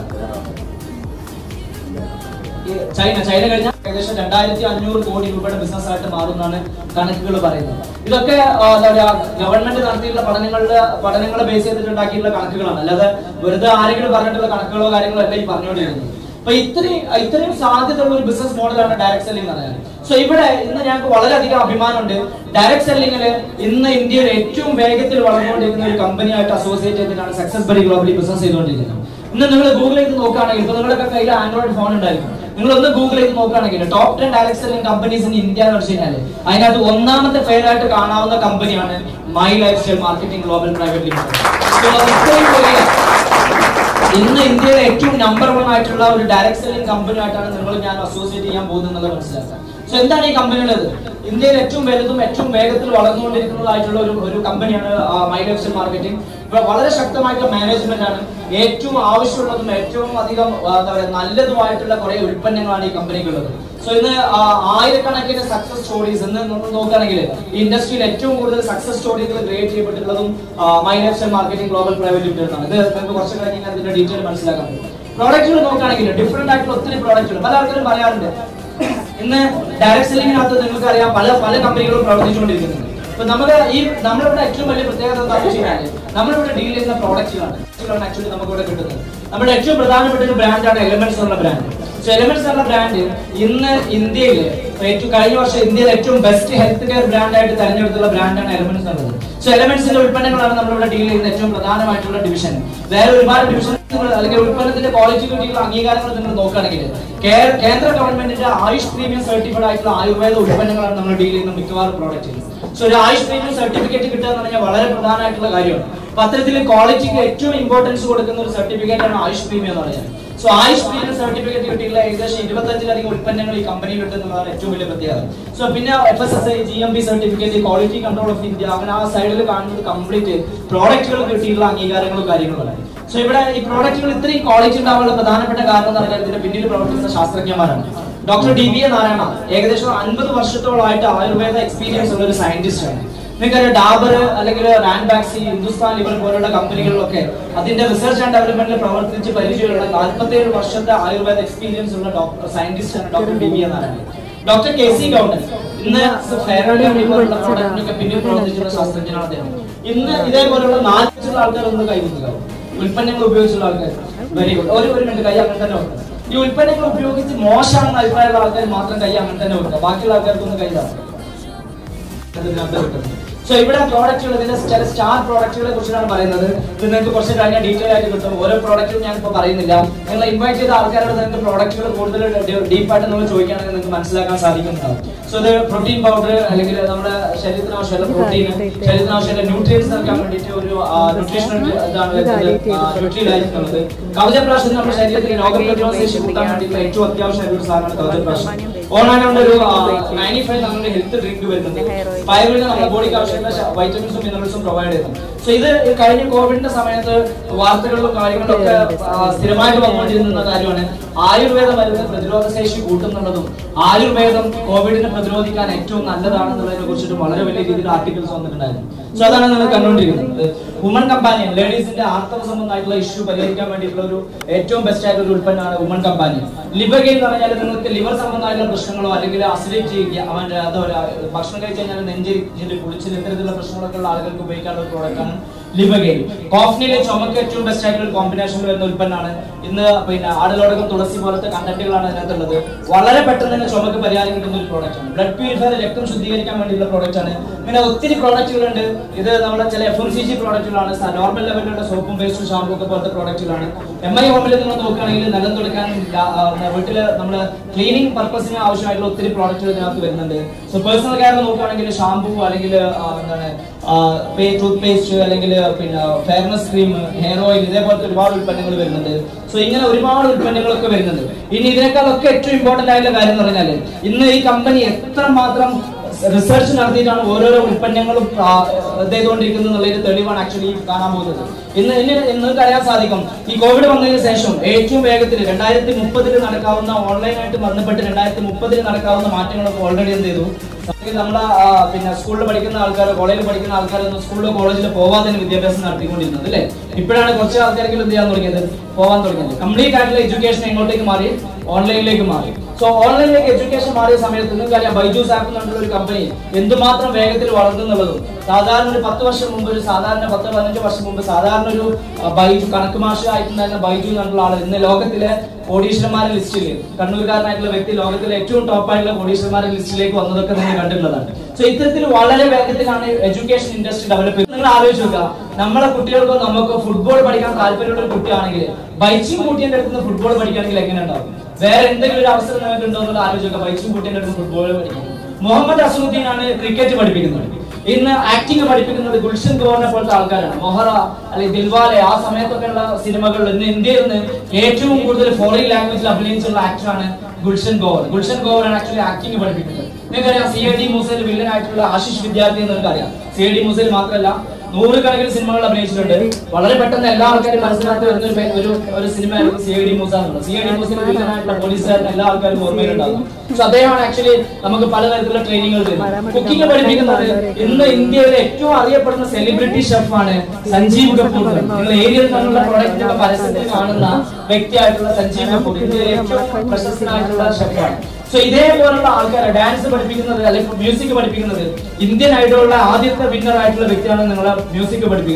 ഈ ചൈന ചൈന കഴിഞ്ഞാൽ ഏകദേശം രണ്ടായിരത്തി അഞ്ഞൂറ് കോടി രൂപയുടെ ബിസിനസ് ആയിട്ട് മാറുമെന്നാണ് കണക്കുകൾ പറയുന്നത് ഇതൊക്കെ ആ, എന്താ പറയാ ഗവൺമെന്റ് നടത്തിയിട്ടുള്ള പഠനങ്ങളുടെ പഠനങ്ങളെ ബേസ് ചെയ്തിട്ട് ഉണ്ടാക്കിയിട്ടുള്ള കണക്കുകളാണ് അല്ലാതെ വെറുതെ ആരെങ്കിലും പറഞ്ഞിട്ടുള്ള കണക്കുകളോ കാര്യങ്ങളോ അല്ല ഈ പറഞ്ഞുകൊണ്ടിരുന്നത് അപ്പൊ ഇത്രയും ഇത്രയും സാധ്യതയുള്ള ഒരു ബിസിനസ് മോഡലാണ് ഡയറക്ട് സെല്ലിംഗ് എന്ന് പറയുന്നത് സോ ഇവിടെ ഇന്ന് ഞങ്ങൾക്ക് വളരെയധികം അഭിമാനമുണ്ട് ഡയറക്ട് സെല്ലിംഗില് ഇന്ന് ഇന്ത്യയിൽ ഏറ്റവും വേഗത്തിൽ വളർന്നുകൊണ്ടിരിക്കുന്ന ഒരു കമ്പനിയായിട്ട് അസോസിയേറ്റ് ചെയ്തിട്ടാണ് സക്സസ് ബറി ഗ്ലോബലി ബിസിനസ് ചെയ്തുകൊണ്ടിരിക്കുന്നത് ഇന്ന് നിങ്ങൾ ഗൂഗിൾ ചെയ്ത് നോക്കുകയാണെങ്കിൽ ഇപ്പൊ നിങ്ങളുടെ കയ്യിൽ ആൻഡ്രോയിഡ് ഫോൺ ഉണ്ടായിരിക്കും നിങ്ങൾ ഒന്ന് ഗൂഗിൾ ചെയ്ത് നോക്കുകയാണെങ്കിൽ top ten direct selling companies in India എന്ന് വെച്ച് കഴിഞ്ഞാൽ അതിനകത്ത് ഒന്നാമത്തെ ഫെയർ ആയിട്ട് കാണാവുന്ന കമ്പനിയാണ് my lifestyle marketing global private limited ഇന്ന് ഇന്ത്യയിലെ ഏറ്റവും നമ്പർ വൺ ആയിട്ടുള്ള ഒരു ഡയറക്ട് സെല്ലിംഗ് കമ്പനി ആയിട്ടാണ് നിങ്ങൾ ഞാൻ അസോസിയേറ്റ് ചെയ്യാൻ പോകുന്നത് എന്നുള്ളത് മനസ്സിലാക്കുക സോ എന്താണ് ഈ കമ്പനിയുള്ളത് ഇന്ത്യയിൽ ഏറ്റവും വലുതും ഏറ്റവും വേഗത്തിൽ വളർന്നുകൊണ്ടിരിക്കുന്നതായിട്ടുള്ള ഒരു ഒരു കമ്പനിയാണ് മൈ ലൈഫ് സ്റ്റൈൽ മാർക്കറ്റിംഗ് ഇപ്പൊ വളരെ ശക്തമായിട്ടുള്ള മാനേജ്മെന്റ് ആണ് ഏറ്റവും ആവശ്യമുള്ളതും ഏറ്റവും അധികം ആ, എന്താ പറയുക നല്ലതുമായിട്ടുള്ള കുറെ ഉൽപ്പന്നങ്ങളാണ് ഈ കമ്പനിക്കുള്ളത് സോ ഇന്ന് ആ, ആയിരക്കണക്കിന് സക്സസ് സ്റ്റോറീസ് ഇന്ന് നമ്മൾ നോക്കുകയാണെങ്കിൽ ഈ ഇൻഡസ്ട്രിയിൽ ഏറ്റവും കൂടുതൽ സക്സസ് സ്റ്റോറീകൾ ക്രിയേറ്റ് ചെയ്യപ്പെട്ടിട്ടുള്ളതും my lifestyle marketing global private limited ആണ് ഇത് നിങ്ങൾക്ക് കുറച്ച് കഴിഞ്ഞാൽ അതിന്റെ ഡീറ്റെയിൽ മനസ്സിലാക്കാൻ പറ്റും പ്രോഡക്റ്റുകൾ നോക്കുകയാണെങ്കിൽ ഡിഫറെന്റ് ആയിട്ടുള്ള ഒത്തിരി പ്രോഡക്റ്റുകൾ പല ആൾക്കാരും പറയാറുണ്ട് ഇന്ന് ഡയറക്ട് സെല്ലിങ്ങിനകത്ത് നിങ്ങൾക്ക് അറിയാം പല പല കമ്പനികളും പ്രവർത്തിച്ചുകൊണ്ടിരിക്കുന്നുണ്ട് അപ്പൊ നമ്മുടെ ഈ നമ്മളിവിടെ ഏറ്റവും വലിയ പ്രത്യേകത എന്താണെന്ന് വെച്ച് കഴിഞ്ഞാൽ നമ്മളിവിടെ ഡീൽ ചെയ്യുന്ന പ്രോഡക്റ്റുകളാണ് ആക്ച്വലി നമുക്ക് ഇവിടെ കിട്ടുന്നത് നമ്മുടെ ഏറ്റവും പ്രധാനപ്പെട്ട ഒരു ബ്രാൻഡാണ് എലമെന്റ്സ് എന്നുള്ള ബ്രാൻഡ് സോ എലമെന്റ്സ് എന്ന ബ്രാൻഡ് ഇന്ന് ഇന്ത്യയിൽ ഏറ്റവും കഴിഞ്ഞ വർഷം ഇന്ത്യയിൽ ഏറ്റവും ബെസ്റ്റ് ഹെൽത്ത് കെയർ ബ്രാൻഡ് ആയിട്ട് തെരഞ്ഞെടുത്തുള്ള ബ്രാൻഡാണ് എലമെന്റ്സ് എന്നുള്ളത് സോ എലമെന്റ്സിന്റെ ഉൽപ്പന്നങ്ങളാണ് നമ്മളിവിടെ ഡീൽ ചെയ്യുന്ന ഏറ്റവും പ്രധാനമായിട്ടുള്ള ഡിവിഷൻ വേറെ ഒരുപാട് ഡിവിഷൻ അല്ലെങ്കിൽ ഉൽപ്പന്നത്തിന്റെ ക്വാളിറ്റി കിട്ടിയുള്ള അംഗീകാരങ്ങൾ നിങ്ങൾ നോക്കുകയാണെങ്കിൽ കേ- കേന്ദ്ര ഗവൺമെന്റിന്റെ ആയുഷ് പ്രീമിയം സർട്ടിഫൈഡ് ആയിട്ടുള്ള ആയുർവേദ ഉൽപ്പന്നങ്ങളാണ് നമ്മൾ ഡീൽ ചെയ്യുന്ന മിക്കവാറും പ്രോഡക്റ്റുകൾ സോ ഒരു ആയുഷ് പ്രീമിയം സർട്ടിഫിക്കറ്റ് കിട്ടുക എന്ന് പറഞ്ഞാൽ വളരെ പ്രധാനമായിട്ടുള്ള കാര്യമാണ് അപ്പൊ അത്തരത്തിൽ ക്വാളിറ്റിക്ക് ഏറ്റവും ഇമ്പോർട്ടൻസ് കൊടുക്കുന്ന ഒരു സർട്ടിഫിക്കറ്റ് ആണ് ആയുഷ് പ്രീമിയം എന്ന് പറയുന്നത് സോ ആയുഷ് പ്രീമിയം സർട്ടിഫിക്കറ്റ് കിട്ടിയുള്ള ഏകദേശം ഇരുപത്തഞ്ചിലധികം ഉൽപ്പന്നങ്ങൾ ഈ കമ്പനിയിൽ ഉണ്ടെന്നുള്ളതാണ് ഏറ്റവും വലിയ പ്രത്യേകത സോ പിന്നെ F S S I G M B certificate quality control of India അങ്ങനെ ആ സൈഡിൽ കാണുന്നത് കംപ്ലീറ്റ് പ്രോഡക്റ്റുകൾ കിട്ടിയുള്ള അംഗീകാരങ്ങളും കാര്യങ്ങളുമാണ് സോ ഇവിടെ ഈ പ്രോഡക്റ്റുകൾ ഇത്രയും ക്വാളിറ്റി ഉണ്ടാവാനുള്ള പ്രധാനപ്പെട്ട കാരണം എന്ന് പറഞ്ഞാൽ ഇതിന്റെ പിന്നിൽ പ്രവർത്തിക്കുന്ന ശാസ്ത്രജ്ഞന്മാരാണ് doctor D B A Narayana ഏകദേശം അൻപത് വർഷത്തോളമായിട്ട് ആയുർവേദ എക്സ്പീരിയൻസ് ഉള്ള ഒരു സയന്റിസ്റ്റ് ആണ് നിങ്ങൾക്കറിയാം ഡാബർ അല്ലെങ്കിൽ റാൻബാക്സി ഹിന്ദുസ്ഥാൻ ലിവർ പോലുള്ള കമ്പനികളിലൊക്കെ അതിന്റെ റിസർച്ച് ആൻഡ് ഡെവലപ്മെന്റിൽ പ്രവർത്തിച്ച് പരിചയമുള്ള നാൽപ്പത്തേഴ് വർഷത്തെ ആയുർവേദ എക്സ്പീരിയൻസ് ഉള്ള ഡോക്ടർ സയന്റിസ്റ്റ് ആണ് doctor D B A Narayanan doctor K C Gowdan ഇന്ന് ഫെയർലി പോലുള്ള പ്രോഡക്റ്റിനൊക്കെ പിന്നിൽ പ്രവർത്തിച്ചിട്ടുള്ള ശാസ്ത്രജ്ഞനാണ് അദ്ദേഹം ഇന്ന് ഇതേപോലുള്ള നാൽപ്പറ്റുള്ള ആൾക്കാർ ഒന്ന് കൈവക്കുക ഉൽപ്പന്നങ്ങൾ ഉപയോഗിച്ചുള്ള ആൾക്കാർ വെരി ഗുഡ് ഒരു ഒരു മിനിറ്റ് കൈ അങ്ങനെ തന്നെ വെക്കുക ഈ ഉൽപ്പന്നങ്ങൾ ഉപയോഗിച്ച് മോശമാണെന്ന് അഭിപ്രായമുള്ള ആൾക്കാർ മാത്രം കൈ അങ്ങനെ തന്നെ വെക്കുക ബാക്കിയുള്ള ആൾക്കാർക്കൊന്ന് കൈ ഇടാം. സോ ഇവിടെ പ്രോഡക്റ്റുകൾ ഇതിന്റെ ചില സ്റ്റാർ പ്രോഡക്റ്റുകളെ കുറിച്ചാണ് പറയുന്നത് ഇത് നിങ്ങൾക്ക് കുറച്ച് കഴിഞ്ഞാൽ ഡീറ്റെയിൽ ആയിട്ട് കിട്ടും ഓരോ പ്രോഡക്റ്റും ഞാൻ ഇപ്പോൾ പറയുന്നില്ല നിങ്ങൾ ഇൻവൈറ്റ് ചെയ്ത ആൾക്കാരോട് നിങ്ങൾക്ക് പ്രോഡക്റ്റുകൾ കൂടുതൽ ഡീപ്പായിട്ട് നമ്മൾ ചോദിക്കുകയാണെങ്കിൽ നിങ്ങൾക്ക് മനസ്സിലാക്കാൻ സാധിക്കുന്നതാണ് സോ ഇത് പ്രോട്ടീൻ പൗഡർ അല്ലെങ്കിൽ നമ്മുടെ ശരീരത്തിന് ആവശ്യമുള്ള പ്രോട്ടീൻ ശരീരത്തിന് ആവശ്യമുള്ള ന്യൂട്രിയൻസ് നൽകാൻ വേണ്ടിയിട്ട് ഒരു ന്യൂട്രീഷണൽ ഇതാണ് ന്യൂട്രി ലൈഫ് എന്നുള്ളത് കവചപ്രാശം നമ്മുടെ ശരീരത്തിൽ രോഗപ്രതിരോധ ശേഷി കൂട്ടാൻ വേണ്ടിയിട്ടുള്ള ഏറ്റവും അത്യാവശ്യമായിട്ടുള്ള ഒരു സാധനമാണ് കവചപ്രാശം ഓണാനുണ്ട് ഒരു നയൻറ്റി ഫൈവ് നമ്മുടെ ഹെൽത്ത് ഡ്രിങ്ക് വരുന്നുണ്ട് പയറിന് നമ്മുടെ ബോഡിക്ക് ആവശ്യമുള്ള വൈറ്റമിൻസും മിനറൽസും പ്രൊവൈഡ് ചെയ്യുന്നു സോ ഇത് ഈ കഴിഞ്ഞ കോവിഡിന്റെ സമയത്ത് വാർത്തകളിലും കാര്യങ്ങളിലൊക്കെ ആ, സ്ഥിരമായിട്ട് വന്നുകൊണ്ടിരുന്ന കാര്യമാണ് ആയുർവേദ മരുന്ന് പ്രതിരോധ ശേഷി കൂട്ടുന്നുള്ളതും ആയുർവേദം കോവിഡിനെ പ്രതിരോധിക്കാൻ ഏറ്റവും നല്ലതാണെന്നുള്ളതിനെ കുറിച്ചിട്ട് വളരെ വലിയ രീതിയിൽ ആർട്ടിക്കിൾസ് വന്നിട്ടുണ്ടായിരുന്നു സോ അതാണ് നിങ്ങൾ കണ്ടുകൊണ്ടിരിക്കുന്നത് വുമൺ കമ്പാനിയൻ ലേഡീസിന്റെ ആർത്തവ സംബന്ധമായിട്ടുള്ള ഇഷ്യൂ പരിഹരിക്കാൻ വേണ്ടിയിട്ടുള്ള ഒരു ഏറ്റവും ബെസ്റ്റ് ആയിട്ടുള്ള ഒരു ഉൽപ്പന്നമാണ് വുമൺ കമ്പാനിയൻ ലിവർ ഗെയിൻ എന്ന് പറഞ്ഞാൽ നിങ്ങൾക്ക് ലിവർ സംബന്ധമായിട്ടുള്ള പ്രശ്നങ്ങളോ അല്ലെങ്കിൽ അസിഡിറ്റി അവന്റെ അതോ ഭക്ഷണം കഴിച്ച് കഴിഞ്ഞാൽ നെഞ്ചിരി കുളിച്ചിൽ ഇത്തരത്തിലുള്ള പ്രശ്നങ്ങളൊക്കെ ഉള്ള ആളുകൾക്ക് ഉപയോഗിക്കാനുള്ള ഒരു പ്രോഡക്റ്റാണ് ലിവർ ഗെയിൻ കോഫ്നിയിലെ ചുമക്ക് ഏറ്റവും ബെസ്റ്റ് ആയിട്ടുള്ള കോമ്പിനേഷൻ വരുന്ന ഉൽപ്പന്നമാണ് ഇന്ന് പിന്നെ ആടുലോടകം തുളസി പോലത്തെ കണ്ടന്റുകളാണ് അതിനകത്തുള്ളത് വളരെ പെട്ടെന്ന് തന്നെ ചുമക്ക് പരിഹാരം കിട്ടുന്ന ഒരു പ്രോഡക്റ്റ് ആണ് ബ്ലഡ് പ്യൂരിഫയർ രക്തം ശുദ്ധീകരിക്കാൻ വേണ്ടിയുള്ള പ്രോഡക്റ്റ് ആണ് പിന്നെ ഒത്തിരി പ്രോഡക്റ്റുകളുണ്ട് ഇത് നമ്മുടെ ചില എഫ് എം സി ജി പ്രോഡക്റ്റുകളാണ് നോർമൽ ലെവലിലുള്ള സോപ്പും പേസ്റ്റും ഷാമ്പും ഒക്കെ പോലത്തെ പ്രോഡക്റ്റുകളാണ് എം ഐ ഹോമിൽ നിങ്ങൾ നോക്കുകയാണെങ്കിൽ നിലം തുടക്കാൻ വീട്ടിൽ നമ്മൾ ക്ലീനിങ് പർപ്പസിന് ആവശ്യമായിട്ടുള്ള ഒത്തിരി പ്രോഡക്റ്റുകൾ ഇതിനകത്ത് വരുന്നുണ്ട് സോ പേഴ്സണൽ കെയർ നോക്കുകയാണെങ്കിൽ ഷാമ്പു അല്ലെങ്കിൽ ആ, എന്താണ് ടൂത്ത് പേസ്റ്റ് അല്ലെങ്കിൽ പിന്നെ ഫെയർനെസ് ക്രീം ഹെയർ ഓയിൽ ഇതേപോലത്തെ ഒരുപാട് ഉൽപ്പന്നങ്ങൾ വരുന്നുണ്ട് സോ ഇങ്ങനെ ഒരുപാട് ഉൽപ്പന്നങ്ങളൊക്കെ വരുന്നുണ്ട് ഇനി ഇതിനേക്കാളൊക്കെ ഏറ്റവും ഇമ്പോർട്ടന്റ് ആയിട്ടുള്ള കാര്യം എന്ന് പറഞ്ഞാൽ ഇന്ന് ഈ കമ്പനി എത്രമാത്രം റിസർച്ച് നടത്തിയിട്ടാണ് ഓരോരോ ഉൽപ്പന്നങ്ങളും ആ, ഇത് ചെയ്തുകൊണ്ടിരിക്കുന്നത് എന്നുള്ളൊരു തെളിവാണ് ആക്ച്വലി കാണാൻ പോകുന്നത് ഇന്ന് ഇന്ന് നിങ്ങൾക്ക് അറിയാൻ സാധിക്കും ഈ കോവിഡ് വന്നതിന് ശേഷം ഏറ്റവും വേഗത്തിൽ രണ്ടായിരത്തി മുപ്പതിൽ നടക്കാവുന്ന ഓൺലൈനായിട്ട് ബന്ധപ്പെട്ട് രണ്ടായിരത്തി മുപ്പതിൽ നടക്കാവുന്ന മാറ്റങ്ങളൊക്കെ ഓൾറെഡി എന്ത് ചെയ്തു അല്ലെങ്കിൽ നമ്മളെ ആ, പിന്നെ സ്കൂളിൽ പഠിക്കുന്ന ആൾക്കാർ കോളേജിൽ പഠിക്കുന്ന ആൾക്കാരൊന്നും സ്കൂളിലോ കോളേജിലോ പോവാതെ തന്നെ വിദ്യാഭ്യാസം നടത്തിക്കൊണ്ടിരുന്നത് അല്ലേ ഇപ്പോഴാണ് കുറച്ച് ആൾക്കാർക്ക് എന്ത് ചെയ്യാൻ തുടങ്ങിയത് പോവാൻ തുടങ്ങിയത് കംപ്ലീറ്റ് ആയിട്ടുള്ള എഡ്യൂക്കേഷൻ എങ്ങോട്ടേക്ക് മാറി ഓൺലൈനിലേക്ക് മാറി സോ ഓൺലൈനിലേക്ക് എഡ്യൂക്കേഷൻ മാറിയ സമയത്ത് നിങ്ങൾക്ക് അറിയാം ബൈജൂസ് ആപ്പ് എന്നുള്ള ഒരു കമ്പനി എന്തുമാത്രം വേഗത്തിൽ വളർന്നുന്നുള്ളതും സാധാരണ ഒരു പത്ത് വർഷം മുമ്പ് ഒരു സാധാരണ പത്ത് പതിനഞ്ച് വർഷം മുമ്പ് സാധാരണ ഒരു ആ, ബൈജു കണക്ക് മാഷ് ആയിട്ടുണ്ടായിരുന്ന ബൈജു എന്നുള്ള ആള് ഇന്ന് ലോകത്തിലെ കോടീശ്വരന്മാരുടെ ലിസ്റ്റിൽ കണ്ണൂർക്കാരനായിട്ടുള്ള വ്യക്തി ലോകത്തിലെ ഏറ്റവും ടോപ്പ് ആയിട്ടുള്ള കോടീശ്വരന്മാരുടെ ലിസ്റ്റിലേക്ക് വന്നതൊക്കെ നിങ്ങൾ കണ്ടിട്ടുള്ളതാണ് സോ ഇത്തരത്തിൽ വളരെ വേഗത്തിലാണ് എഡ്യൂക്കേഷൻ ഇൻഡസ്ട്രി ഡെവലപ്പ് ചെയ്യുന്നത് നിങ്ങൾ ആലോചിച്ച് നോക്കുക നമ്മളെ കുട്ടികൾക്കോ നമുക്കോ ഫുട്ബോൾ പഠിക്കാൻ താല്പര്യമുള്ള ഒരു കുട്ടിയാണെങ്കിൽ ബൈച്ചിങ് കുട്ടിയുടെ അടുത്ത് നിന്ന് ഫുട്ബോൾ പഠിക്കുകയാണെങ്കിൽ എങ്ങനെ ഉണ്ടാവും വേറെ എന്തെങ്കിലും ഒരു അവസരം നിങ്ങൾക്ക് ഉണ്ടോ എന്നുള്ള ആലോചിക്കുക ബൈച്ചിങ് കുട്ടിയുടെ അടുത്ത് ഫുട്ബോൾ പഠിക്കാൻ മുഹമ്മദ് അസറുദ്ദീൻ ആണ് ക്രിക്കറ്റ് പഠിപ്പിക്കുന്നത് ഇന്ന് ആക്ടിങ് പഠിപ്പിക്കുന്നത് ഗുൽഷൻ ഗോറിനെ പോലത്തെ ആൾക്കാരാണ് മൊഹറ അല്ലെങ്കിൽ ദിൽവാലെ ആ സമയത്തൊക്കെയുള്ള സിനിമകളിൽ ഇന്ന് ഇന്ത്യയിൽ നിന്ന് ഏറ്റവും കൂടുതൽ ഫോറിൻ ലാംഗ്വേജിൽ അഭിനയിച്ചുള്ള ആക്ടറാണ് ഗുൽഷൻ ഗോവർ ഗുൽഷൻ ഗോവറാണ് ആക്ച്വലി ആക്ടിങ് പഠിപ്പിക്കുന്നത് നിങ്ങൾക്കറിയാം സി ഐ ഡി മൂസയിൽ വില്ലൻ ആയിട്ടുള്ള ആശിഷ് വിദ്യാർത്ഥി എന്ന് നിങ്ങൾക്കറിയാം സി ഐ ഡി മൂസയിൽ മാത്രമല്ല നൂറുകണക്കിന് സിനിമകൾ അഭിനയിച്ചിട്ടുണ്ട് വളരെ പെട്ടെന്ന് എല്ലാ ആൾക്കാരും മനസ്സിലാക്കി വരുന്ന ഒരു പേ- ഒരു ഒരു സിനിമയായിരുന്നു സി ഐ ഡി മൂസ എന്നുള്ളത് സി ഐ ഡി മൂസയിൽ വില്ലനായിട്ടുള്ള പോലീസുകാരൻ എല്ലാ ആൾക്കാരും ഓർമ്മയിലുണ്ടാകും പക്ഷെ അദ്ദേഹമാണ് ആക്ച്വലി നമുക്ക് പലതരത്തിലുള്ള ട്രെയിനിങ്ങുകൾ തരുന്നത് കുക്കിംഗ് പഠിപ്പിക്കുന്നത് ഇന്ന് ഇന്ത്യയിലെ ഏറ്റവും അറിയപ്പെടുന്ന സെലിബ്രിറ്റി ഷെഫാണ് സഞ്ജീവ് കപൂർ നിങ്ങൾ ഏരിയയിൽ നിന്നുള്ള പ്രൊഡക്റ്റിന്റെ പരസ്യത്തിൽ കാണുന്ന വ്യക്തിയായിട്ടുള്ള സഞ്ജീവ് കപൂർ ഇന്ത്യയിലെ ഏറ്റവും പ്രശസ്തനായിട്ടുള്ള ഷെഫാണ് സോ ഇതേപോലുള്ള ആൾക്കാരെ ഡാൻസ് പഠിപ്പിക്കുന്നത് അല്ലെങ്കിൽ മ്യൂസിക് പഠിപ്പിക്കുന്നത് ഇന്ത്യൻ ഐഡോളിലെ ആദ്യത്തെ വിന്നർ ആയിട്ടുള്ള വ്യക്തിയാണ് നിങ്ങളെ മ്യൂസിക് പഠിപ്പിക്കുന്നത്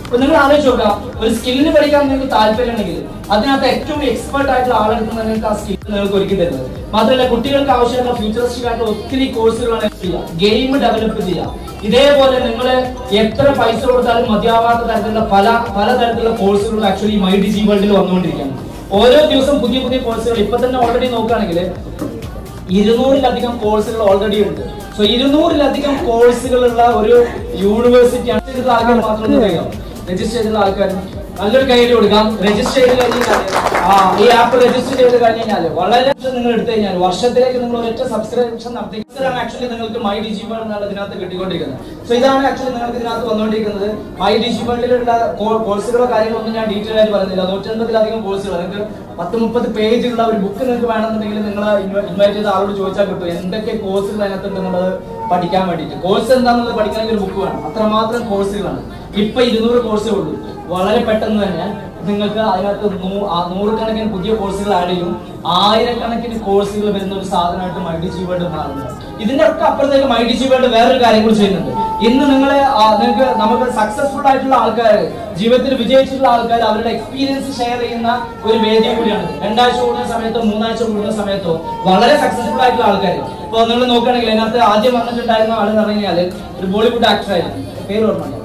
അപ്പൊ നിങ്ങൾ ആലോചിച്ച് നോക്കുക ഒരു സ്കില്ലിന് പഠിക്കാൻ നിങ്ങൾക്ക് താല്പര്യമുണ്ടെങ്കിൽ അതിനകത്ത് ഏറ്റവും എക്സ്പെർട്ട് ആയിട്ടുള്ള ആളെടുത്ത് നിങ്ങൾക്ക് ആ സ്കിൽ നിങ്ങൾക്ക് ഒരുക്കി തരുന്നത് മാത്രമല്ല കുട്ടികൾക്ക് ആവശ്യമുള്ള ഫ്യൂച്ചറിസ്റ്റിക് ആയിട്ടുള്ള ഒത്തിരി കോഴ്സുകളാണ് ചെയ്യുക ഗെയിം ഡെവലപ്പ് ചെയ്യുക ഇതേപോലെ നിങ്ങൾ എത്ര പൈസ കൊടുത്താലും മതിയാവാത്ത തരത്തിലുള്ള പല പലതരത്തിലുള്ള കോഴ്സുകൾ ആക്ച്വലി മൈ ഡി ജി വേൾഡിൽ വന്നുകൊണ്ടിരിക്കുകയാണ് ഓരോ ദിവസം പുതിയ പുതിയ കോഴ്സുകൾ ഇപ്പൊ തന്നെ ഓൾറെഡി നോക്കുകയാണെങ്കിൽ ഇരുന്നൂറിലധികം കോഴ്സുകൾ ഓൾറെഡി ഉണ്ട് സോ ഇരുന്നൂറിലധികം കോഴ്സുകളുള്ള ഒരു യൂണിവേഴ്സിറ്റിയാണ് ചെയ്തിട്ടുള്ള ആൾക്കാർ മാത്രം ഒന്ന് കൈകാം രജിസ്റ്റർ ചെയ്തിട്ടുള്ള ആൾക്കാർ നല്ലൊരു കയ്യിൽ കൊടുക്കാം രജിസ്റ്റർ ചെയ്ത് കഴിഞ്ഞാൽ ആ ഈ ആപ്പ് രജിസ്റ്റർ ചെയ്ത് കഴിഞ്ഞാൽ വളരെ നിങ്ങൾ എടുത്തു കഴിഞ്ഞാൽ വർഷത്തിലേക്ക് നിങ്ങൾ ഒരൊറ്റ സബ്സ്ക്രിപ്ഷൻ നടത്തി ആക്ച്വലി നിങ്ങൾക്ക് മൈ ഡി ജി വേൾഡ് എന്നാണ് ഇതിനകത്ത് കിട്ടിക്കൊണ്ടിരിക്കുന്നത് സോ ഇതാണ് ആക്ച്വലി നിങ്ങൾക്ക് ഇതിനകത്ത് വന്നുകൊണ്ടിരിക്കുന്നത് മൈ ഡി ജി വേൾഡിലുള്ള കോഴ്സുകളോ കാര്യങ്ങളൊന്നും ഞാൻ ഡീറ്റെയിൽ ആയിട്ട് പറയുന്നില്ല നൂറ്റൻപതിലധികം കോഴ്സുകൾ നിങ്ങൾക്ക് പത്ത് മുപ്പത് പേജുള്ള ഒരു ബുക്ക് നിങ്ങൾക്ക് വേണമെന്നുണ്ടെങ്കിൽ നിങ്ങൾ ഇൻവൈറ്റ് ചെയ്ത ആളോട് ചോദിച്ചാൽ കിട്ടും എന്തൊക്കെ കോഴ്സുകൾ അതിനകത്തുണ്ട് എന്നുള്ളത് പഠിക്കാൻ വേണ്ടിയിട്ട് കോഴ്സ് എന്താണെന്നുള്ളത് പഠിക്കണമെങ്കിൽ ഒരു ബുക്ക് വേണം അത്രമാത്രം കോഴ്സുകളാണ് ഇപ്പൊ ഇരുന്നൂറ് കോഴ്സേ ഉള്ളൂ വളരെ പെട്ടെന്ന് തന്നെ നിങ്ങൾക്ക് അതിനകത്ത് നൂ- ആ നൂറുകണക്കിന് പുതിയ കോഴ്സുകൾ ആഡ് ചെയ്യും ആയിരക്കണക്കിന് കോഴ്സുകൾ വരുന്ന ഒരു സാധനമായിട്ട് മൈ ഡി ജി വേൾഡ് മാറുന്നത് ഇതിന്റെ ഒക്കെ അപ്പുറത്തേക്ക് മൈ ഡി ജി വേൾഡ് വേറൊരു കാര്യം കൂടി ചെയ്യുന്നുണ്ട് ഇന്ന് നിങ്ങളെ ആ, നിങ്ങൾക്ക് നമുക്ക് സക്സസ്ഫുൾ ആയിട്ടുള്ള ആൾക്കാർ ജീവിതത്തിൽ വിജയിച്ചിട്ടുള്ള ആൾക്കാർ അവരുടെ എക്സ്പീരിയൻസ് ഷെയർ ചെയ്യുന്ന ഒരു വേദി കൂടിയാണ് രണ്ടാഴ്ച കൂടുന്ന സമയത്തോ മൂന്നാഴ്ച കൂടുന്ന സമയത്തോ വളരെ സക്സസ്ഫുൾ ആയിട്ടുള്ള ആൾക്കാർ ഇപ്പൊ നിങ്ങൾ നോക്കുകയാണെങ്കിൽ അതിനകത്ത് ആദ്യം വന്നിട്ടുണ്ടായിരുന്ന ആളെന്ന് പറഞ്ഞു കഴിഞ്ഞാൽ ഒരു ബോളിവുഡ് ആക്ടർ ആയിരുന്നു പേര് ഓർമ്മയുണ്ടോ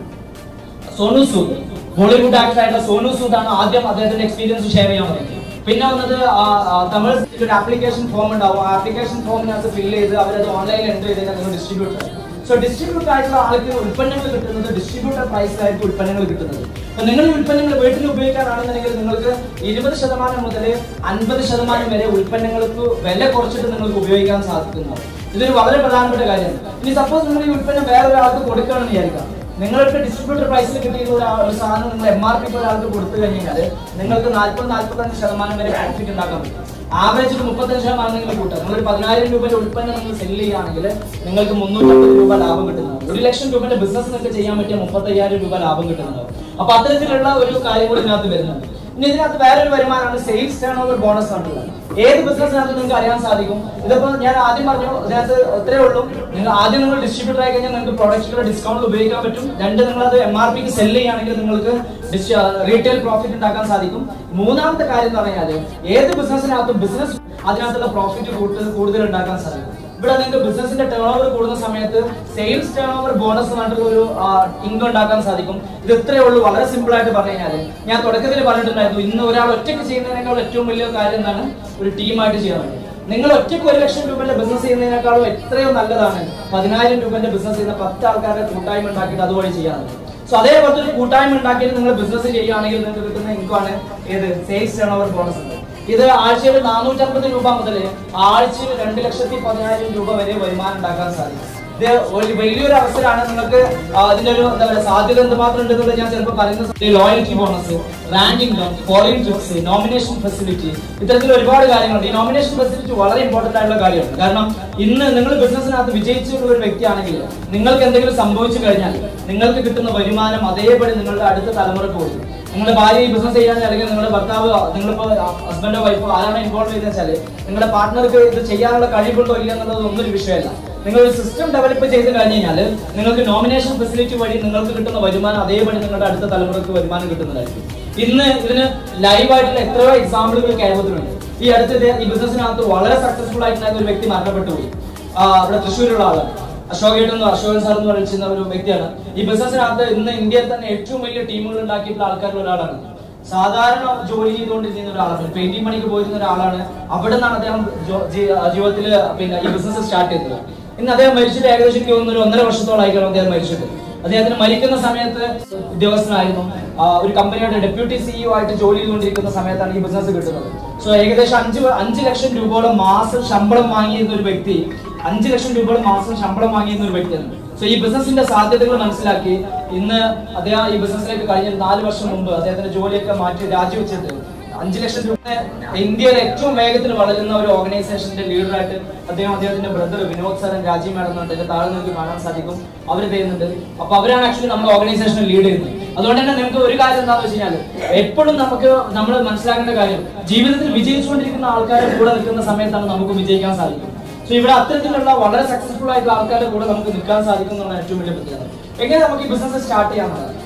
സോനു സൂദ് ബോളിവുഡ് ആക്ടർ ആയിട്ടുള്ള സോനു സൂദ് ആണ് ആദ്യം അദ്ദേഹത്തിന്റെ എക്സ്പീരിയൻസ് ഷെയർ ചെയ്യാൻ പറയുന്നത് പിന്നെ വന്നത് ആ, ആ, തമിഴ് ഒരു ആപ്ലിക്കേഷൻ ഫോം ഉണ്ടാവും ആ ആപ്ലിക്കേഷൻ ഫോമിനകത്ത് ഫില്ല് ചെയ്ത് അവരത് ഓൺലൈനിൽ എൻ്റർ ചെയ്ത് കഴിഞ്ഞാൽ നിങ്ങൾ ഡിസ്ട്രിബ്യൂട്ടർ സോ ഡിസ്ട്രിബ്യൂട്ടർ ആയിട്ടുള്ള ആൾക്ക് ഉൽപ്പന്നങ്ങൾ കിട്ടുന്നത് ഡിസ്ട്രിബ്യൂട്ടർ പ്രൈസിലായിരിക്കും ഉൽപ്പന്നങ്ങൾ കിട്ടുന്നത് അപ്പൊ നിങ്ങൾ ഈ ഉൽപ്പന്നങ്ങൾ വീട്ടിൽ ഉപയോഗിക്കാനാണെന്നുണ്ടെങ്കിൽ നിങ്ങൾക്ക് ഇരുപത് ശതമാനം മുതൽ അൻപത് ശതമാനം വരെ ഉൽപ്പന്നങ്ങൾക്ക് വില കുറച്ചിട്ട് നിങ്ങൾക്ക് ഉപയോഗിക്കാൻ സാധിക്കുന്നതാണ് ഇതൊരു വളരെ പ്രധാനപ്പെട്ട കാര്യമാണ് ഇനി സപ്പോസ് നിങ്ങൾ ഈ ഉൽപ്പന്നം വേറെ ഒരാൾക്ക് കൊടുക്കുകയാണെന്ന് വിചാരിക്കാം നിങ്ങൾക്ക് ഡിസ്ട്രിബ്യൂട്ടർ പ്രൈസിൽ കിട്ടിയിട്ടുള്ള ഒരു ആ- ഒരു സാധനം നിങ്ങൾ എം ആർ പിക്ക് ഒരാൾക്ക് കൊടുത്തു കഴിഞ്ഞാൽ നിങ്ങൾക്ക് നാൽപ്പത് നാൽപ്പത്തഞ്ച് ശതമാനം വരെ പ്രോഫിറ്റ് ഉണ്ടാക്കാൻ പറ്റും ആവറേജ് ഒരു മുപ്പത്തഞ്ച് ശതമാനം നിങ്ങൾ കൂട്ടാം നിങ്ങൾ ഒരു പതിനായിരം രൂപയുടെ ഉൽപ്പന്നം നിങ്ങൾ സെല് ചെയ്യുകയാണെങ്കിൽ നിങ്ങൾക്ക് മുന്നൂറ്റമ്പത് രൂപ ലാഭം കിട്ടുന്നതാണ് ഒരു ലക്ഷം രൂപയുടെ ബിസിനസ് നിങ്ങൾക്ക് ചെയ്യാൻ പറ്റിയ മുപ്പത്തയ്യായിരം രൂപ ലാഭം കിട്ടുന്നതാണ് അപ്പൊ അത്തരത്തിലുള്ള ഒരു കാര്യം കൂടി ഇതിനകത്ത് വരുന്നുണ്ട് ഇനി ഇതിനകത്ത് വേറൊരു വരുമാനമാണ് സെയിൽസ് ടേൺ ഓവർ ബോണസ് ആണുള്ളത് ഏത് ബിസിനസ്സിനകത്ത് നിങ്ങൾക്ക് അറിയാൻ സാധിക്കും ഇതിപ്പോ ഞാൻ ആദ്യം പറഞ്ഞു ഇതിനകത്ത് ഇത്രേ ഉള്ളൂ നിങ്ങൾ ആദ്യം നിങ്ങൾ ഡിസ്ട്രിബ്യൂട്ടർ ആയി കഴിഞ്ഞാൽ നിങ്ങൾക്ക് പ്രോഡക്റ്റുകളുടെ ഡിസ്കൗണ്ട് ഉപയോഗിക്കാൻ പറ്റും രണ്ട് നിങ്ങൾ അത് എം ആർ പിക്ക് സെല് ചെയ്യുകയാണെങ്കിൽ നിങ്ങൾക്ക് റീറ്റെയിൽ പ്രോഫിറ്റ് ഉണ്ടാക്കാൻ സാധിക്കും മൂന്നാമത്തെ കാര്യം എന്ന് പറഞ്ഞാൽ ഏത് ബിസിനസ്സിനകത്തും ബിസിനസ് അതിനകത്തുള്ള പ്രോഫിറ്റ് കൂടുതൽ കൂടുതൽ ഉണ്ടാക്കാൻ സാധിക്കും ഇവിടെ നിങ്ങൾക്ക് ബിസിനസിന്റെ ടേൺ ഓവർ കൂടുന്ന സമയത്ത് സെയിൽസ് ടേൺ ഓവർ ബോണസ് പറഞ്ഞിട്ടുള്ള ഒരു ഇൻകം ഉണ്ടാക്കാൻ സാധിക്കും ഇത് ഇത്രയേ ഉള്ളൂ വളരെ സിമ്പിൾ ആയിട്ട് പറഞ്ഞു കഴിഞ്ഞാൽ ഞാൻ തുടക്കത്തിൽ പറഞ്ഞിട്ടുണ്ടായിരുന്നു ഇന്ന് ഒരാൾ ഒറ്റയ്ക്ക് ചെയ്യുന്നതിനേക്കാൾ ഏറ്റവും വലിയ കാര്യം എന്താണ് ഒരു ടീമായിട്ട് ചെയ്യാൻ വേണ്ടി നിങ്ങൾ ഒറ്റയ്ക്ക് ഒരു ലക്ഷം രൂപയുടെ ബിസിനസ് ചെയ്യുന്നതിനേക്കാളും എത്രയോ നല്ലതാണ് പതിനായിരം രൂപന്റെ ബിസിനസ് ചെയ്യുന്ന പത്ത് ആൾക്കാരുടെ കൂട്ടായ്മ ഉണ്ടാക്കിയിട്ട് അതുവഴി ചെയ്യാറുണ്ട് സോ അതേപോലത്തെ ഒരു കൂട്ടായ്മ ഉണ്ടാക്കിയിട്ട് നിങ്ങൾ ബിസിനസ് ചെയ്യുകയാണെങ്കിൽ നിങ്ങൾക്ക് കിട്ടുന്ന ഇൻകം ആണ് ഏത് സെയിൽസ് ടേൺ ഓവർ ബോണസ് ഉണ്ട് ഇത് ആഴ്ചയിൽ നാനൂറ്റമ്പത് രൂപ മുതൽ ആഴ്ചയിൽ രണ്ട് ലക്ഷത്തി പതിനായിരം രൂപ വരെ വരുമാനം ഉണ്ടാക്കാൻ സാധിക്കും ഇത് ഒരു വലിയൊരു അവസരമാണ് നിങ്ങൾക്ക് ആ, അതിന്റെ ഒരു എന്താ പറയുക സാധ്യത എന്തുമാത്രം ഉണ്ടെന്നുള്ളത് ഞാൻ ചിലപ്പോൾ പറയുന്നത് loyalty bonus ranking foreign trips nomination facility ഇത്തരത്തിൽ ഒരുപാട് കാര്യങ്ങളുണ്ട് ഈ നോമിനേഷൻ ഫെസിലിറ്റി വളരെ ഇമ്പോർട്ടന്റ് ആയിട്ടുള്ള കാര്യമാണ് കാരണം ഇന്ന് നിങ്ങൾ ബിസിനസ്സിനകത്ത് വിജയിച്ചിട്ടുള്ള ഒരു വ്യക്തിയാണെങ്കിൽ നിങ്ങൾക്ക് എന്തെങ്കിലും സംഭവിച്ചു കഴിഞ്ഞാൽ നിങ്ങൾക്ക് കിട്ടുന്ന വരുമാനം അതേപടി നിങ്ങളുടെ അടുത്ത തലമുറക്ക് കൊടുക്കും നിങ്ങളുടെ ഭാര്യ ഈ ബിസിനസ് ചെയ്യാൻ അല്ലെങ്കിൽ നിങ്ങളുടെ ഭർത്താവ് നിങ്ങളിപ്പോ ഹസ്ബൻഡോ വൈഫോ ആരാണ് ഇൻവോൾവ് ചെയ്തെന്ന് വെച്ചാല് നിങ്ങളുടെ പാർട്ട്ണർക്ക് ഇത് ചെയ്യാനുള്ള കഴിവുണ്ടോ ഇല്ല എന്നുള്ളത് ഒന്നും ഒരു വിഷയമല്ല നിങ്ങൾ ഒരു സിസ്റ്റം ഡെവലപ്പ് ചെയ്ത് കഴിഞ്ഞ് കഴിഞ്ഞാൽ നിങ്ങൾക്ക് നോമിനേഷൻ ഫെസിലിറ്റി വഴി നിങ്ങൾക്ക് കിട്ടുന്ന വരുമാനം അതേപടി നിങ്ങളുടെ അടുത്ത തലമുറക്ക് വരുമാനം കിട്ടുന്നതായിരിക്കും ഇന്ന് ഇതിന് ലൈവായിട്ടുള്ള എത്രയോ എക്സാമ്പിളുകൾ കേരളത്തിലുണ്ട് ഈ അടുത്ത് ഈ ബിസിനസ്സിനകത്ത് വളരെ സക്സസ്ഫുൾ ആയിട്ടുണ്ടായിരുന്ന ഒരു വ്യക്തി മരണപ്പെട്ടു പോയി ആ, ഇവിടെ തൃശ്ശൂരുള്ള ആളാണ് അശോക് ഏട്ടൻ എന്ന് അശോകൻ സാർ എന്ന് പറയുന്ന ഒരു വ്യക്തിയാണ് ഈ ബിസിനസ്സിനകത്ത് ഇന്ന് ഇന്ത്യയിൽ തന്നെ ഏറ്റവും വലിയ ടീമുകൾ ഉണ്ടാക്കിയിട്ടുള്ള ആൾക്കാരിൽ ഒരാളാണ് സാധാരണ ജോലി ചെയ്തുകൊണ്ടിരിക്കുന്ന ഒരാളാണ് പെയിന്റിംഗ് പണിക്ക് പോയിരുന്ന ഒരാളാണ് അവിടെ നിന്നാണ് അദ്ദേഹം ജോ- ജീ- ജീവിതത്തിൽ പിന്നെ ഈ ബിസിനസ് സ്റ്റാർട്ട് ചെയ്തത് ഇന്ന് അദ്ദേഹം മരിച്ചിട്ട് ഏകദേശം എനിക്ക് തോന്നുന്നു ഒരു ഒന്നര വർഷത്തോളായിക്കണം അദ്ദേഹം മരിച്ചിട്ട് അദ്ദേഹത്തിന് മരിക്കുന്ന സമയത്ത് ഉദ്യോഗസ്ഥനായിരുന്നു ആ, ഒരു കമ്പനിയുടെ ഡെപ്യൂട്ടി സിഇഒ ആയിട്ട് ജോലി ചെയ്തുകൊണ്ടിരിക്കുന്ന സമയത്താണ് ഈ ബിസിനസ് കിട്ടുന്നത് സോ ഏകദേശം അഞ്ച് വ- അഞ്ച് ലക്ഷം രൂപയോളം മാസം ശമ്പളം വാങ്ങിയിരുന്ന ഒരു വ്യക്തി അഞ്ച് ലക്ഷം രൂപയോളം മാസം ശമ്പളം വാങ്ങിയിരുന്ന ഒരു വ്യക്തിയാണ് സോ ഈ ബിസിനസിന്റെ സാധ്യതകൾ മനസ്സിലാക്കി ഇന്ന് അദ്ദേഹം ഈ ബിസിനസ്സിലേക്ക് കഴിഞ്ഞ നാല് വർഷം മുമ്പ് അദ്ദേഹത്തിന്റെ ജോലിയൊക്കെ മാറ്റി രാജിവെച്ചിട്ട് അഞ്ച് ലക്ഷം രൂപ ഇന്ത്യയിലെ ഏറ്റവും വേഗത്തിൽ വളരുന്ന ഒരു ഓർഗനൈസേഷന്റെ ലീഡറായിട്ട് അദ്ദേഹം അദ്ദേഹത്തിന്റെ ബ്രദർ വിനോദ് സാറൻ രാജീവ് മാഡം എന്ന് പറഞ്ഞിട്ട് താഴെ നിങ്ങൾക്ക് കാണാൻ സാധിക്കും അവർ ചെയ്യുന്നുണ്ട് അപ്പൊ അവരാണ് ആക്ച്വലി നമ്മുടെ ഓർഗനൈസേഷനെ ലീഡ് ചെയ്യുന്നത് അതുകൊണ്ട് തന്നെ നിങ്ങൾക്ക് ഒരു കാര്യം എന്താണെന്ന് വെച്ച് കഴിഞ്ഞാൽ എപ്പോഴും നമുക്ക് നമ്മൾ മനസ്സിലാക്കേണ്ട കാര്യം ജീവിതത്തിൽ വിജയിച്ചുകൊണ്ടിരിക്കുന്ന ആൾക്കാരെ കൂടെ നിൽക്കുന്ന സമയത്താണ് നമുക്ക് വിജയിക്കാൻ സാധിക്കും സോ ഇവിടെ അത്തരത്തിലുള്ള വളരെ സക്സസ്ഫുൾ ആയിട്ടുള്ള ആൾക്കാരുടെ കൂടെ നമുക്ക് നിൽക്കാൻ സാധിക്കും എന്നുള്ള ഏറ്റവും വലിയ പ്രത്യേകത എങ്ങനെ നമുക്ക് ഈ ബിസിനസ് സ്റ്റാർട്ട് ചെയ്യാന്നുള്ളത്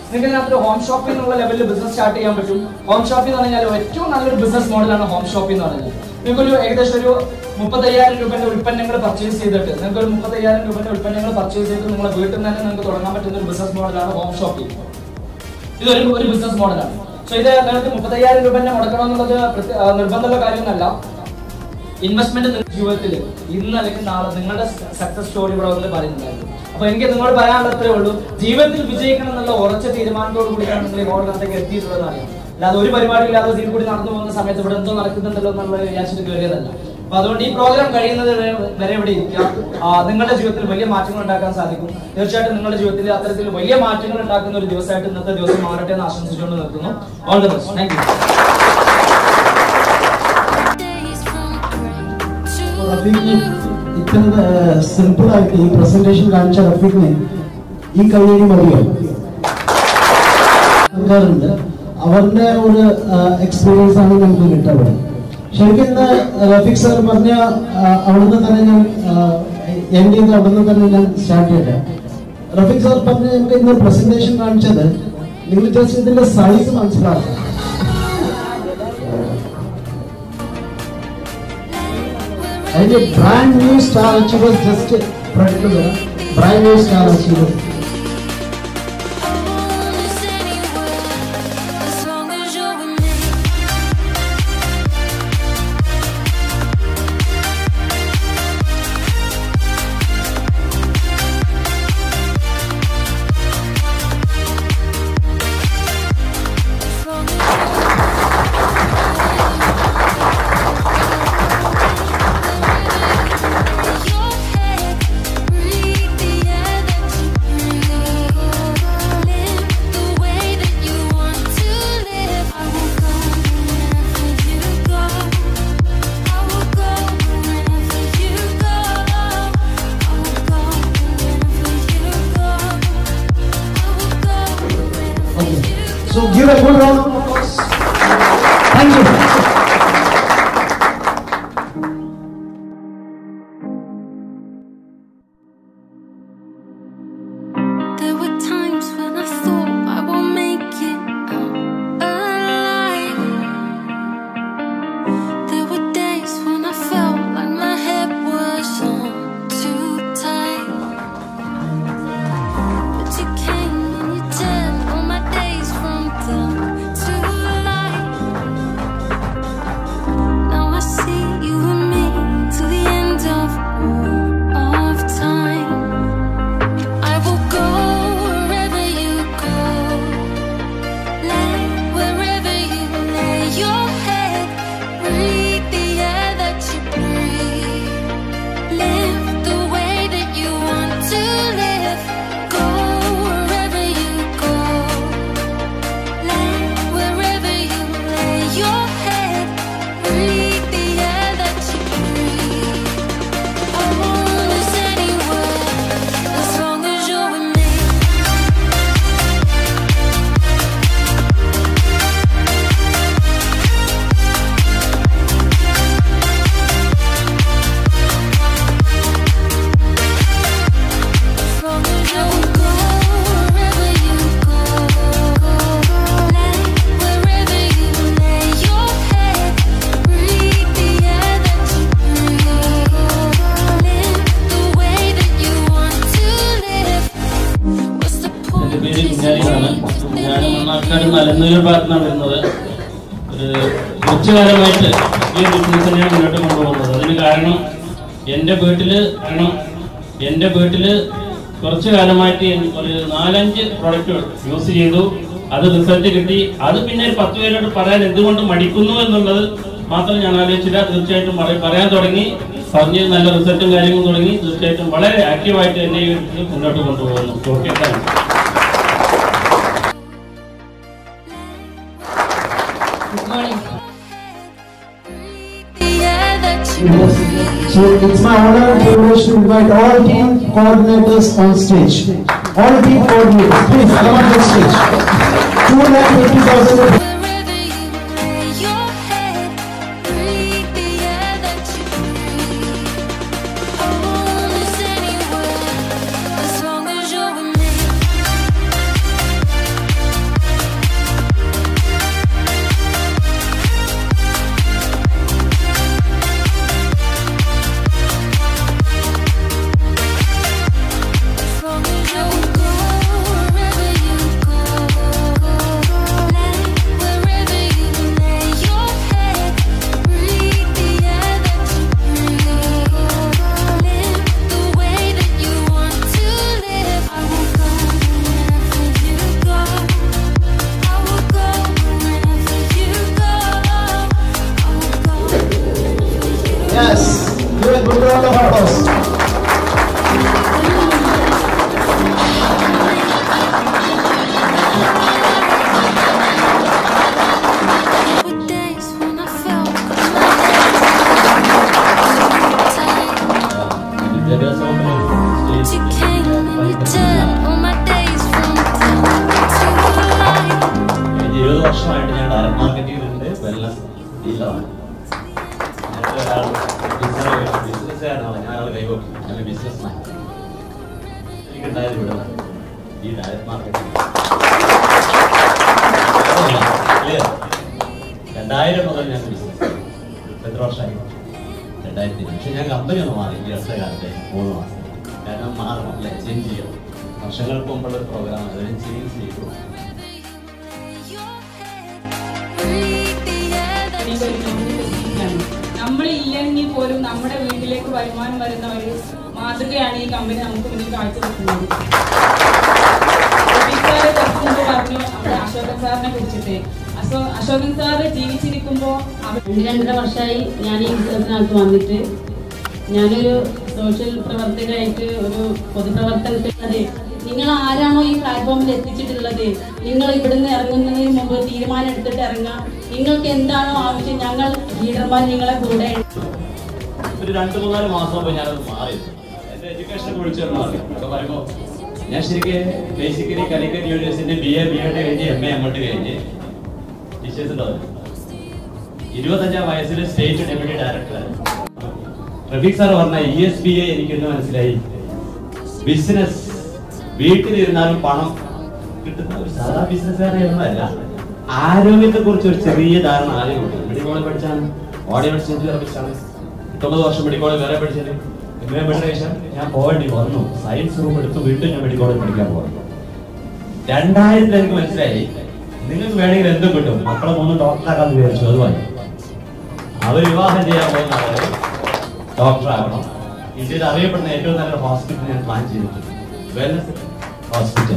നിങ്ങൾക്ക് ഇതിനകത്ത് ഹോം ഷോപ്പിംഗ് എന്നുള്ള ലെവലിൽ ബിസിനസ് സ്റ്റാർട്ട് ചെയ്യാൻ പറ്റും ഹോം ഷോപ്പിംഗ് എന്ന് പറഞ്ഞാൽ ഏറ്റവും നല്ലൊരു ബിസിനസ് മോഡലാണ് ഹോം ഷോപ്പിംഗ് എന്ന് പറയുന്നത് നിങ്ങൾക്ക് ഒരു ഏകദേശം ഒരു മുപ്പത്തയ്യായിരം രൂപയുടെ ഉൽപ്പന്നങ്ങൾ പർച്ചേസ് ചെയ്തിട്ട് നിങ്ങൾക്ക് ഒരു മുപ്പത്തയ്യായിരം രൂപയുടെ ഉൽപ്പന്നങ്ങൾ പർച്ചേസ് ചെയ്തിട്ട് നിങ്ങളെ വീട്ടിൽ നിന്ന് തന്നെ നിങ്ങൾക്ക് തുടങ്ങാൻ പറ്റുന്ന ഒരു ബിസിനസ് മോഡലാണ് ഹോം ഷോപ്പിംഗ് ഇതൊരു ഒരു ബിസിനസ് മോഡലാണ് സോ ഇത് നിങ്ങൾക്ക് മുപ്പത്തയ്യായിരം രൂപ തന്നെ മുടക്കണം എന്നുള്ളത് പ്രത്യ- ആ, നിർബന്ധമുള്ള കാര്യമൊന്നല്ല ഇൻവെസ്റ്റ്മെന്റ് നിങ്ങളുടെ ജീവിതത്തിൽ ഇന്ന് അല്ലെങ്കിൽ നാളെ നിങ്ങളുടെ സക്സസ് സ്റ്റോറി ഇവിടെ വന്ന് പറയുന്നുണ്ടായിരുന്നു അപ്പൊ എനിക്ക് നിങ്ങളോട് പറയാനുള്ള അത്രേ ഉള്ളൂ ജീവിതത്തിൽ വിജയിക്കണം എന്നുള്ള ഉറച്ച തീരുമാനത്തോടു കൂടിയാണ് നിങ്ങൾ ഈ മോഡലിനകത്തേക്ക് എത്തിയിട്ടുള്ളത് അറിയാം അല്ലാതെ ഒരു പരിപാടി ഇല്ലാതെ ഇതിൽ കൂടി നടന്നു പോകുന്ന സമയത്ത് ഇവിടെ എന്തോ നടക്കുന്നുണ്ടല്ലോ എന്നുള്ളത് വിചാരിച്ചിട്ട് കയറിയതല്ല അപ്പൊ അതുകൊണ്ട് ഈ പ്രോഗ്രാം കഴിയുന്നത് വരെ വരെ ഇവിടെ ഇരിക്കാം ആ, നിങ്ങളുടെ ജീവിതത്തിൽ വലിയ മാറ്റങ്ങൾ ഉണ്ടാക്കാൻ സാധിക്കും തീർച്ചയായിട്ടും നിങ്ങളുടെ ജീവിതത്തിൽ അത്തരത്തിൽ വലിയ മാറ്റങ്ങൾ ഉണ്ടാക്കുന്ന ഒരു ദിവസമായിട്ട് ഇന്നത്തെ ദിവസം മാറട്ടെ എന്ന് ആശംസിച്ചുകൊണ്ട് നിർത്തുന്നു all the best thank you days from gray to Rafeeq ഇത്ര സിമ്പിൾ ആയിട്ട് ഈ പ്രസന്റേഷൻ കാണിച്ച റഫീഖിന് ഈ കയ്യടി മതിയോ ആൾക്കാരുണ്ട് അവരുടെ ഒരു എക്സ്പീരിയൻസ് ആണ് നമുക്ക് കിട്ടുന്നത് ശരിക്കും ഇന്ന് റഫീഖ് സാർ പറഞ്ഞ ആ, അവിടുന്ന് തന്നെ ഞാൻ എൻ്റെ ചെയ്ത് അവിടുന്ന് തന്നെ ഞാൻ സ്റ്റാർട്ട് ചെയ്തത് റഫീഖ് സാർ പറഞ്ഞ നമുക്ക് ഇന്ന് പ്രസന്റേഷൻ കാണിച്ചത് നിങ്ങൾ ജസ്റ്റ് ഇതിന്റെ സൈസ് മനസ്സിലാക്കുക അതിന്റെ brand new star achievers just ഫ്രണ്ടിൽ brand new star achievers almost anywhere as long as you're with me. As long as you're your head, breathe the air that you breathe. Live the way that you want to live. I will go wherever you go. I will go wherever you go. I will go wherever you go. I will go wherever Okay. you go. So give a good round of applause. Thank you. There were times when I thought I won't make it out alive. There were days when I felt like my head was on too tight. But you came and you turned all my days from dark to light. Now I see you and me till the end of all of time. I will go wherever you go. Lay wherever you lay your head. Breathe the air that you breathe. Live the way that you want to live. Go wherever you go. Lay wherever you lay your head. Breathe the air that you breathe. Almost anywhere, as long as you're with me. As long as you go wherever you go, lay wherever you lay your head, breathe the air that you breathe, live the way that you want to live. What's the point? എൻ്റെ പേര് കുഞ്ഞാലിയാണ് ഞാൻ മണ്ണാർക്കാട് മലന്നൂർ ഭാഗത്താണ് വരുന്നത് ഒരു കുറച്ചു കാലമായിട്ട് ഈ ബിസിനസ് തന്നെയാണ് മുന്നോട്ട് കൊണ്ടുപോകുന്നത് അതിന് കാരണം എൻ്റെ വീട്ടിൽ കാരണം എൻ്റെ വീട്ടിൽ കുറച്ചു കാലമായിട്ട് എനിക്ക് ഒരു നാലഞ്ച് പ്രൊഡക്റ്റുകൾ യൂസ് ചെയ്തു അത് റിസൾട്ട് കിട്ടി അത് പിന്നെ ഒരു പത്ത് പേരോട് പറയാൻ എന്തുകൊണ്ട് മടിക്കുന്നു എന്നുള്ളത് മാത്രം ഞാൻ ആലോചിച്ചില്ല തീർച്ചയായിട്ടും പറ- പറയാൻ തുടങ്ങി പറഞ്ഞ് നല്ല റിസൾട്ടും കാര്യങ്ങളും തുടങ്ങി തീർച്ചയായിട്ടും വളരെ ആക്റ്റീവായിട്ട് എന്നെ ഈ ഒരു മുന്നോട്ട് കൊണ്ടുപോകുന്നു okay thanks The air that you Yes. breathe. So it's my honor and privilege to invite all team coordinators on stage. All team coordinators, please come on the stage. Two lakh fifty thousand. Wherever you lay your head, breathe the air that you breathe. Almost anywhere, as long as you're with me. വർഷമായിട്ട് ഞാൻ ഡയറക്ട് മാർക്കറ്റിംഗിലുണ്ട് വെൽനസ് ഡീലറാണ് ബിസിനസ്സുകാരനാണ് ഞാൻ ആൾ കൈവക്കും ഞാൻ ബിസിനസ് മാൻ എനിക്കുണ്ടായത് ഇവിടെ ഈ ഡയറക്ട് മാർക്കറ്റിംഗ് രണ്ടായിരം മുതൽ ഞാൻ ബിസിനസ് എത്ര വർഷമായി രണ്ടായിരത്തി പക്ഷെ ഞാൻ കമ്പനി ഒന്ന് മാറി ഈ അടുത്ത കാലത്തെ മൂന്ന് മാസം കാരണം മാറണം അല്ലെ ചേഞ്ച് ചെയ്യണം വർഷങ്ങൾക്ക് മുമ്പുള്ള ഒരു പ്രോഗ്രാം അതിന് ചേഞ്ച് ചെയ്തു നമ്മളില്ലെങ്കിൽ പോലും നമ്മുടെ വീട്ടിലേക്ക് വരുമാനം വരുന്ന ഒരു മാതൃകയാണ് ഈ കമ്പനി നമുക്ക് മുന്നിൽ കാഴ്ചവെക്കുന്നത് സാറ് കുറച്ച് മുമ്പ് പറഞ്ഞു നമ്മുടെ അശോകൻ സാറിനെ കുറിച്ചിട്ട് അശോ അശോകൻ സാറ് ജീവിച്ചിരിക്കുമ്പോൾ അവർ രണ്ട് രണ്ടര വർഷമായി ഞാൻ ഈ ബിസിനസ്സിനകത്ത് വന്നിട്ട് ഞാനൊരു സോഷ്യൽ പ്രവർത്തകരായിട്ട് ഒരു പൊതുപ്രവർത്തനത്തിൽ അതെ നിങ്ങൾ ആരാണോ ഈ പ്ലാറ്റ്ഫോമിൽ എത്തിച്ചിട്ടുള്ളത് നിങ്ങൾ ഇവിടുന്ന് ഇറങ്ങുന്നതിന് മുമ്പ് തീരുമാനം എടുത്തിട്ട് ഇറങ്ങാം നിങ്ങൾക്ക് എന്താണോ ആവശ്യം ഞങ്ങൾ ലീഡർമാർ നിങ്ങളെ കൂടെ ഒരു രണ്ട് മൂന്നാല് മാസം മുമ്പ് ഞാനത് മാറി എന്റെ എഡ്യൂക്കേഷനെ കുറിച്ച് മാറി അപ്പൊ പറയുമ്പോ ഞാൻ ശരിക്കും basically Calicut university B A B Ed കഴിഞ്ഞ് എം എ അങ്ങോട്ട് കഴിഞ്ഞ് ടീച്ചേഴ്സ് ഉണ്ടാവും ഇരുപത്തഞ്ചാം വയസ്സിൽ സ്റ്റേറ്റ് ഡെപ്യൂട്ടി ഡയറക്ടറാണ് റഫീഖ് സാർ പറഞ്ഞ ഇ എസ് ബി എ എനിക്കൊന്ന് മനസ്സിലായി ബിസിനസ് വീട്ടിലിരുന്നാലും പണം കിട്ടുന്ന ഒരു സാധാ ബിസിനസ്സുകാരനല്ല ആരോഗ്യത്തെ കുറിച്ച് ഒരു ചെറിയ ധാരണ ആദ്യം ഉണ്ട് മെഡിക്കൽ കോളേജ് പഠിച്ചാണ് ഓഡിയോ പഠിച്ചത് വേറെ പഠിച്ചാണ് എട്ടൊമ്പത് വർഷം മെഡിക്കൽ കോളേജ് വേറെ പഠിച്ചത് എം എ പഠിച്ച ശേഷം ഞാൻ പോകേണ്ടി വന്നു സയൻസ് റൂം എടുത്ത് വീണ്ടും ഞാൻ മെഡിക്കൽ കോളേജ് പഠിക്കാൻ പോകുന്നു രണ്ടായിരത്തിൽ എനിക്ക് മനസ്സിലായി നിങ്ങൾക്ക് വേണമെങ്കിൽ എന്തും കിട്ടും മക്കളെ മൂന്ന് ഡോക്ടറാക്കാന്ന് വിചാരിച്ചു അതുമായി അവർ വിവാഹം ചെയ്യാൻ പോകുന്ന ആള് ഡോക്ടറാകണം ഇന്ത്യയിൽ അറിയപ്പെടുന്ന ഏറ്റവും നല്ലൊരു ഹോസ്പിറ്റൽ ഞാൻ പ്ലാൻ ചെയ്തിട്ടുണ്ട് വെൽനസ് ഹോസ്പിറ്റൽ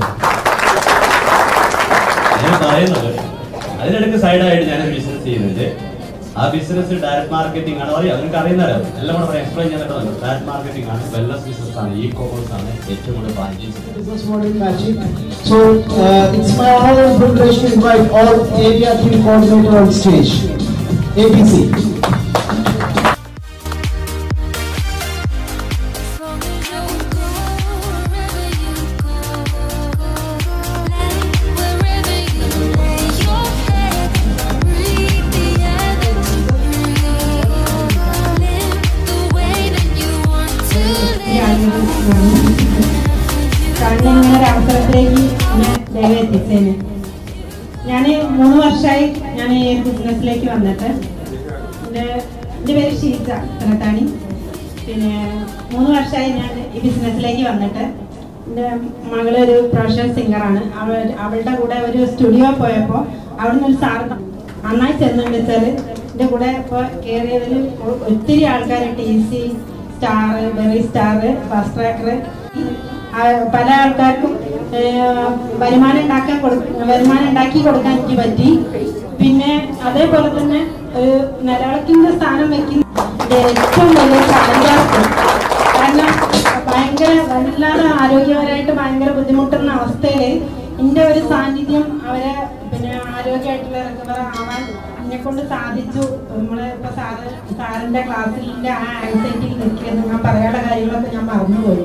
ഞാൻ പറയുന്നത് അതിനിടയ്ക്ക് സൈഡായിട്ട് ഞാൻ ബിസിനസ് ചെയ്യുന്നുണ്ട് ആ ബിസിനസ് ഡയറക്ട് മാർക്കറ്റിംഗ് ആണ് പറയാം നിങ്ങൾക്ക് അറിയുന്നല്ലോ എല്ലാം കൂടെ പറയാം എക്സ്പ്ലെയിൻ ചെയ്യാൻ ഡയറക്ട് മാർക്കറ്റിംഗ് ആണ് വെൽനസ് ബിസിനസ് ആണ് ഇ കോമേഴ്സ് ആണ് ഏറ്റവും കൂടുതൽ പ്ലാൻ ചെയ്യുന്നത് business model magic. So uh, it's my honor and privilege to invite all area team coordinator on stage. ABC. കാരണം ഇങ്ങനെ ഒരു അവസരത്തിലേക്ക് എന്നെ ദൈവം എത്തിച്ചേന് ഞാൻ മൂന്ന് വർഷമായി ഞാൻ ഈ ഒരു ബിസിനസ്സിലേക്ക് വന്നിട്ട് എൻ്റെ എൻ്റെ പേര് ഷീജ തനത്താണി പിന്നെ മൂന്ന് വർഷമായി ഞാൻ ഈ ബിസിനസ്സിലേക്ക് വന്നിട്ട് എൻ്റെ മകളൊരു പ്രൊഫഷണൽ സിംഗറാണ് അവൾ അവളുടെ കൂടെ ഒരു സ്റ്റുഡിയോ പോയപ്പോൾ അവിടുന്ന് ഒരു സാർ നന്നായി ചെന്നെന്ന് വെച്ചാൽ എൻ്റെ കൂടെ ഇപ്പോൾ കയറിയതിൽ ഒത്തിരി ആൾക്കാർ T C star berry star fast tracker പല ആൾക്കാർക്കും ഏഹ്, വരുമാനം ഉണ്ടാക്കാൻ കൊടു- വരുമാനം ഉണ്ടാക്കി കൊടുക്കാൻ എനിക്ക് പറ്റി പിന്നെ അതേപോലെ തന്നെ ഒരു നിലവിളക്കിന്റെ സ്ഥാനം വെക്കുന്ന ഏറ്റവും വലിയ ചലഞ്ചാണ് കാരണം ഭയങ്കര വല്ലാതെ ആരോഗ്യപരമായിട്ട് ഭയങ്കര ബുദ്ധിമുട്ടുന്ന അവസ്ഥയിൽ എൻ്റെ ഒരു സാന്നിധ്യം അവരെ പിന്നെ ആരോഗ്യമായിട്ടുള്ള റിക്കവർ ആവാൻ എന്നെ കൊണ്ട് സാധിച്ചു നമ്മള് ഇപ്പൊ സാറ് സാറിന്റെ ക്ലാസ്സിന്റെ ആ ആൻസൈറ്റിയിൽ നിൽക്കുന്നത് ഞാൻ പറയാനുള്ള കാര്യങ്ങളൊക്കെ ഞാൻ മറന്നുപോയി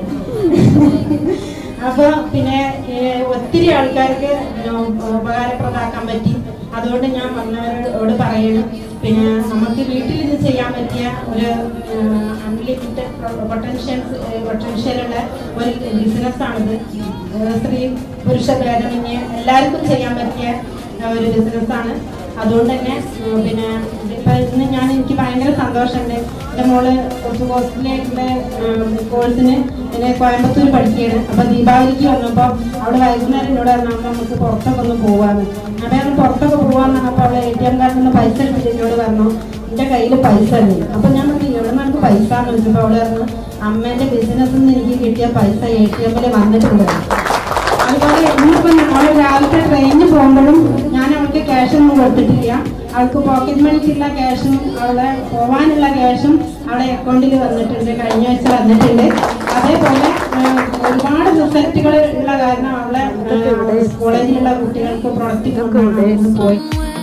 അപ്പൊ പിന്നെ ഏഹ്, ഒത്തിരി ആൾക്കാർക്ക് പിന്നെ ഉപകാരപ്രദമാക്കാൻ പറ്റി അതുകൊണ്ട് ഞാൻ വന്നവരോട് പറയുന്നു പിന്നെ നമുക്ക് വീട്ടിൽ നിന്ന് ചെയ്യാൻ പറ്റിയ ഒരു അൺലിമിറ്റഡ് പൊട്ടൻഷ്യൽസ് പൊട്ടൻഷ്യലുള്ള ഒരു ബിസിനസ്സാണിത് ഏഹ്, സ്ത്രീ പുരുഷ ഭേദമന്യേ എല്ലാവർക്കും ചെയ്യാൻ പറ്റിയ ഏഹ്, ഒരു ബിസിനസ്സാണ് അതുകൊണ്ട് തന്നെ ഏഹ്, പിന്നെ ഇപ്പൊ ഇന്ന് ഞാൻ എനിക്ക് ഭയങ്കര സന്തോഷമുണ്ട് എൻ്റെ മോള് കുറച്ച് ഹോസ്റ്റലിലേക്കുള്ള കോഴ്സിന് പിന്നെ കോയമ്പത്തൂർ പഠിക്കുകയാണ് അപ്പൊ ദീപാവലിക്ക് വന്നപ്പോൾ അവിടെ വൈകുന്നേരം എന്നോട് പറഞ്ഞു അമ്മ നമുക്ക് പുറത്തൊക്കെ ഒന്ന് പോവാന്ന് അപ്പൊ ഞാൻ പുറത്തൊക്കെ പോവാന്ന് പറഞ്ഞപ്പോൾ അവളെ എ ടി എം കാർഡിൽ നിന്ന് പൈസ എടുത്തിട്ട് എന്നോട് പറഞ്ഞു എന്റെ കയ്യിൽ പൈസ ഉണ്ട് അപ്പൊ ഞാൻ പറഞ്ഞു എവിടെ നിനക്ക് പൈസ എന്ന് ചോദിച്ചപ്പോൾ അവള് പറഞ്ഞു അമ്മേന്റെ ബിസിനസ്സിൽ നിന്ന് എനിക്ക് കിട്ടിയ പൈസ എ ടി എമ്മിൽ വന്നിട്ടുണ്ട് അതുപോലെ ഇന്നിപ്പോ അവള് രാവിലത്തെ ട്രെയിനിന് പോകുമ്പോഴും ഞാൻ അവൾക്ക് ക്യാഷ് ഒന്നും കൊടുത്തിട്ടില്ല അവൾക്ക് പോക്കറ്റ് മണിക്കുള്ള ക്യാഷും അവളെ പോവാനുള്ള ക്യാഷും അവളെ അക്കൗണ്ടിൽ വന്നിട്ടുണ്ട് കഴിഞ്ഞ ആഴ്ച വന്നിട്ടുണ്ട് അതേപോലെ ഏഹ്, ഒരുപാട് റിസൾട്ടുകൾ ഉള്ള കാരണം അവളെ ഏഹ്, കോളേജിലുള്ള കുട്ടികൾക്ക് പ്രൊഡക്റ്റ് പോയി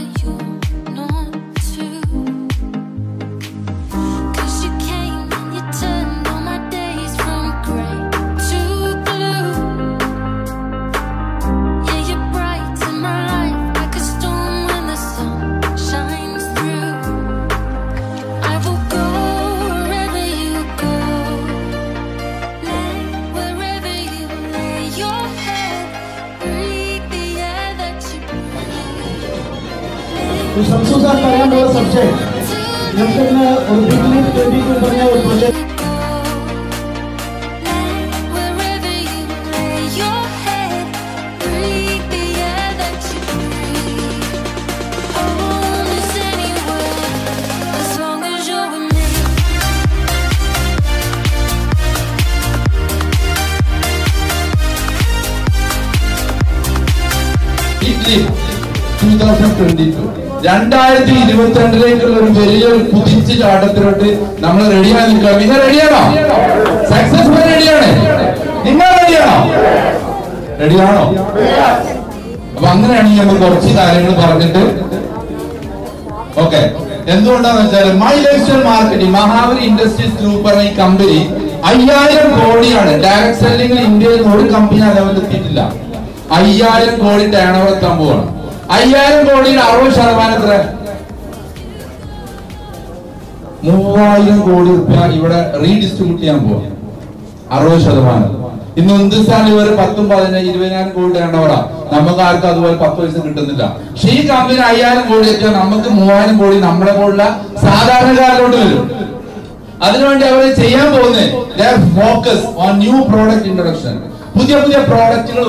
Cause you came and you turned all my days from grey to blue. Yeah, you brighten my life like a storm when तो शमसू साहब പറയാൻ പോകുന്ന സബ്ജക്ട് നമുക്ക് ഇന്ന് ഒരു വീക്കിലി ട്വന്റി ടു പറഞ്ഞ ഒരു project Wherever you lay your head, breathe the air that you breathe. Home is anywhere, as long as you're with me. Idli 2022. രണ്ടായിരത്തി ഇരുപത്തിരണ്ടിലേക്കുള്ള ഒരു വലിയൊരു കുതിച്ച് ചാട്ടത്തിലോട്ട് നമ്മൾ റെഡിയായി നിൽക്കുക നിങ്ങൾ റെഡിയാണോ സക്സസ്ഫുൾ റെഡിയാണ് നിങ്ങൾ റെഡിയാണോ റെഡിയാണോ അപ്പൊ അങ്ങനെയാണെങ്കിൽ നമ്മൾ കുറച്ച് കാര്യങ്ങൾ പറഞ്ഞിട്ട് ഓക്കെ എന്തുകൊണ്ടാന്ന് വെച്ചാൽ my lifestyle marketing Mahabali industries group എന്ന ഈ കമ്പനി അയ്യായിരം കോടിയാണ് ഡയറക്ട് സെല്ലിംഗിൽ ഇന്ത്യയിൽ നിന്ന് ഒരു കമ്പനി ആ ലെവലിൽ എത്തിയിട്ടില്ല അയ്യായിരം കോടി ടേൺ ഓവർ എത്താൻ പോവാണ് അയ്യായിരം കോടിയിൽ അറുപത് ശതമാനം എത്ര മൂവായിരം കോടി റുപ്യ ഇവിടെ റീഡിസ്ട്രിബ്യൂട്ട് ചെയ്യാൻ പോവാ അറുപത് ശതമാനം ഇന്ന് ഹിന്ദുസ്ഥാൻ ഇവർ പത്തും പതിനഞ്ച് ഇരുപതിനായിരം കോടി ടേണോവറാ നമുക്ക് ആർക്കും അതുപോലെ പത്ത് പൈസ കിട്ടുന്നില്ല പക്ഷെ ഈ കമ്പനി അയ്യായിരം കോടി എത്തിയാൽ നമുക്ക് മൂവായിരം കോടി നമ്മളെ പോലുള്ള സാധാരണക്കാരിലോട്ട് വരും അതിനുവേണ്ടി അവർ ചെയ്യാൻ പോകുന്നത് focus on new product introduction പുതിയ പുതിയ പ്രോഡക്റ്റുകൾ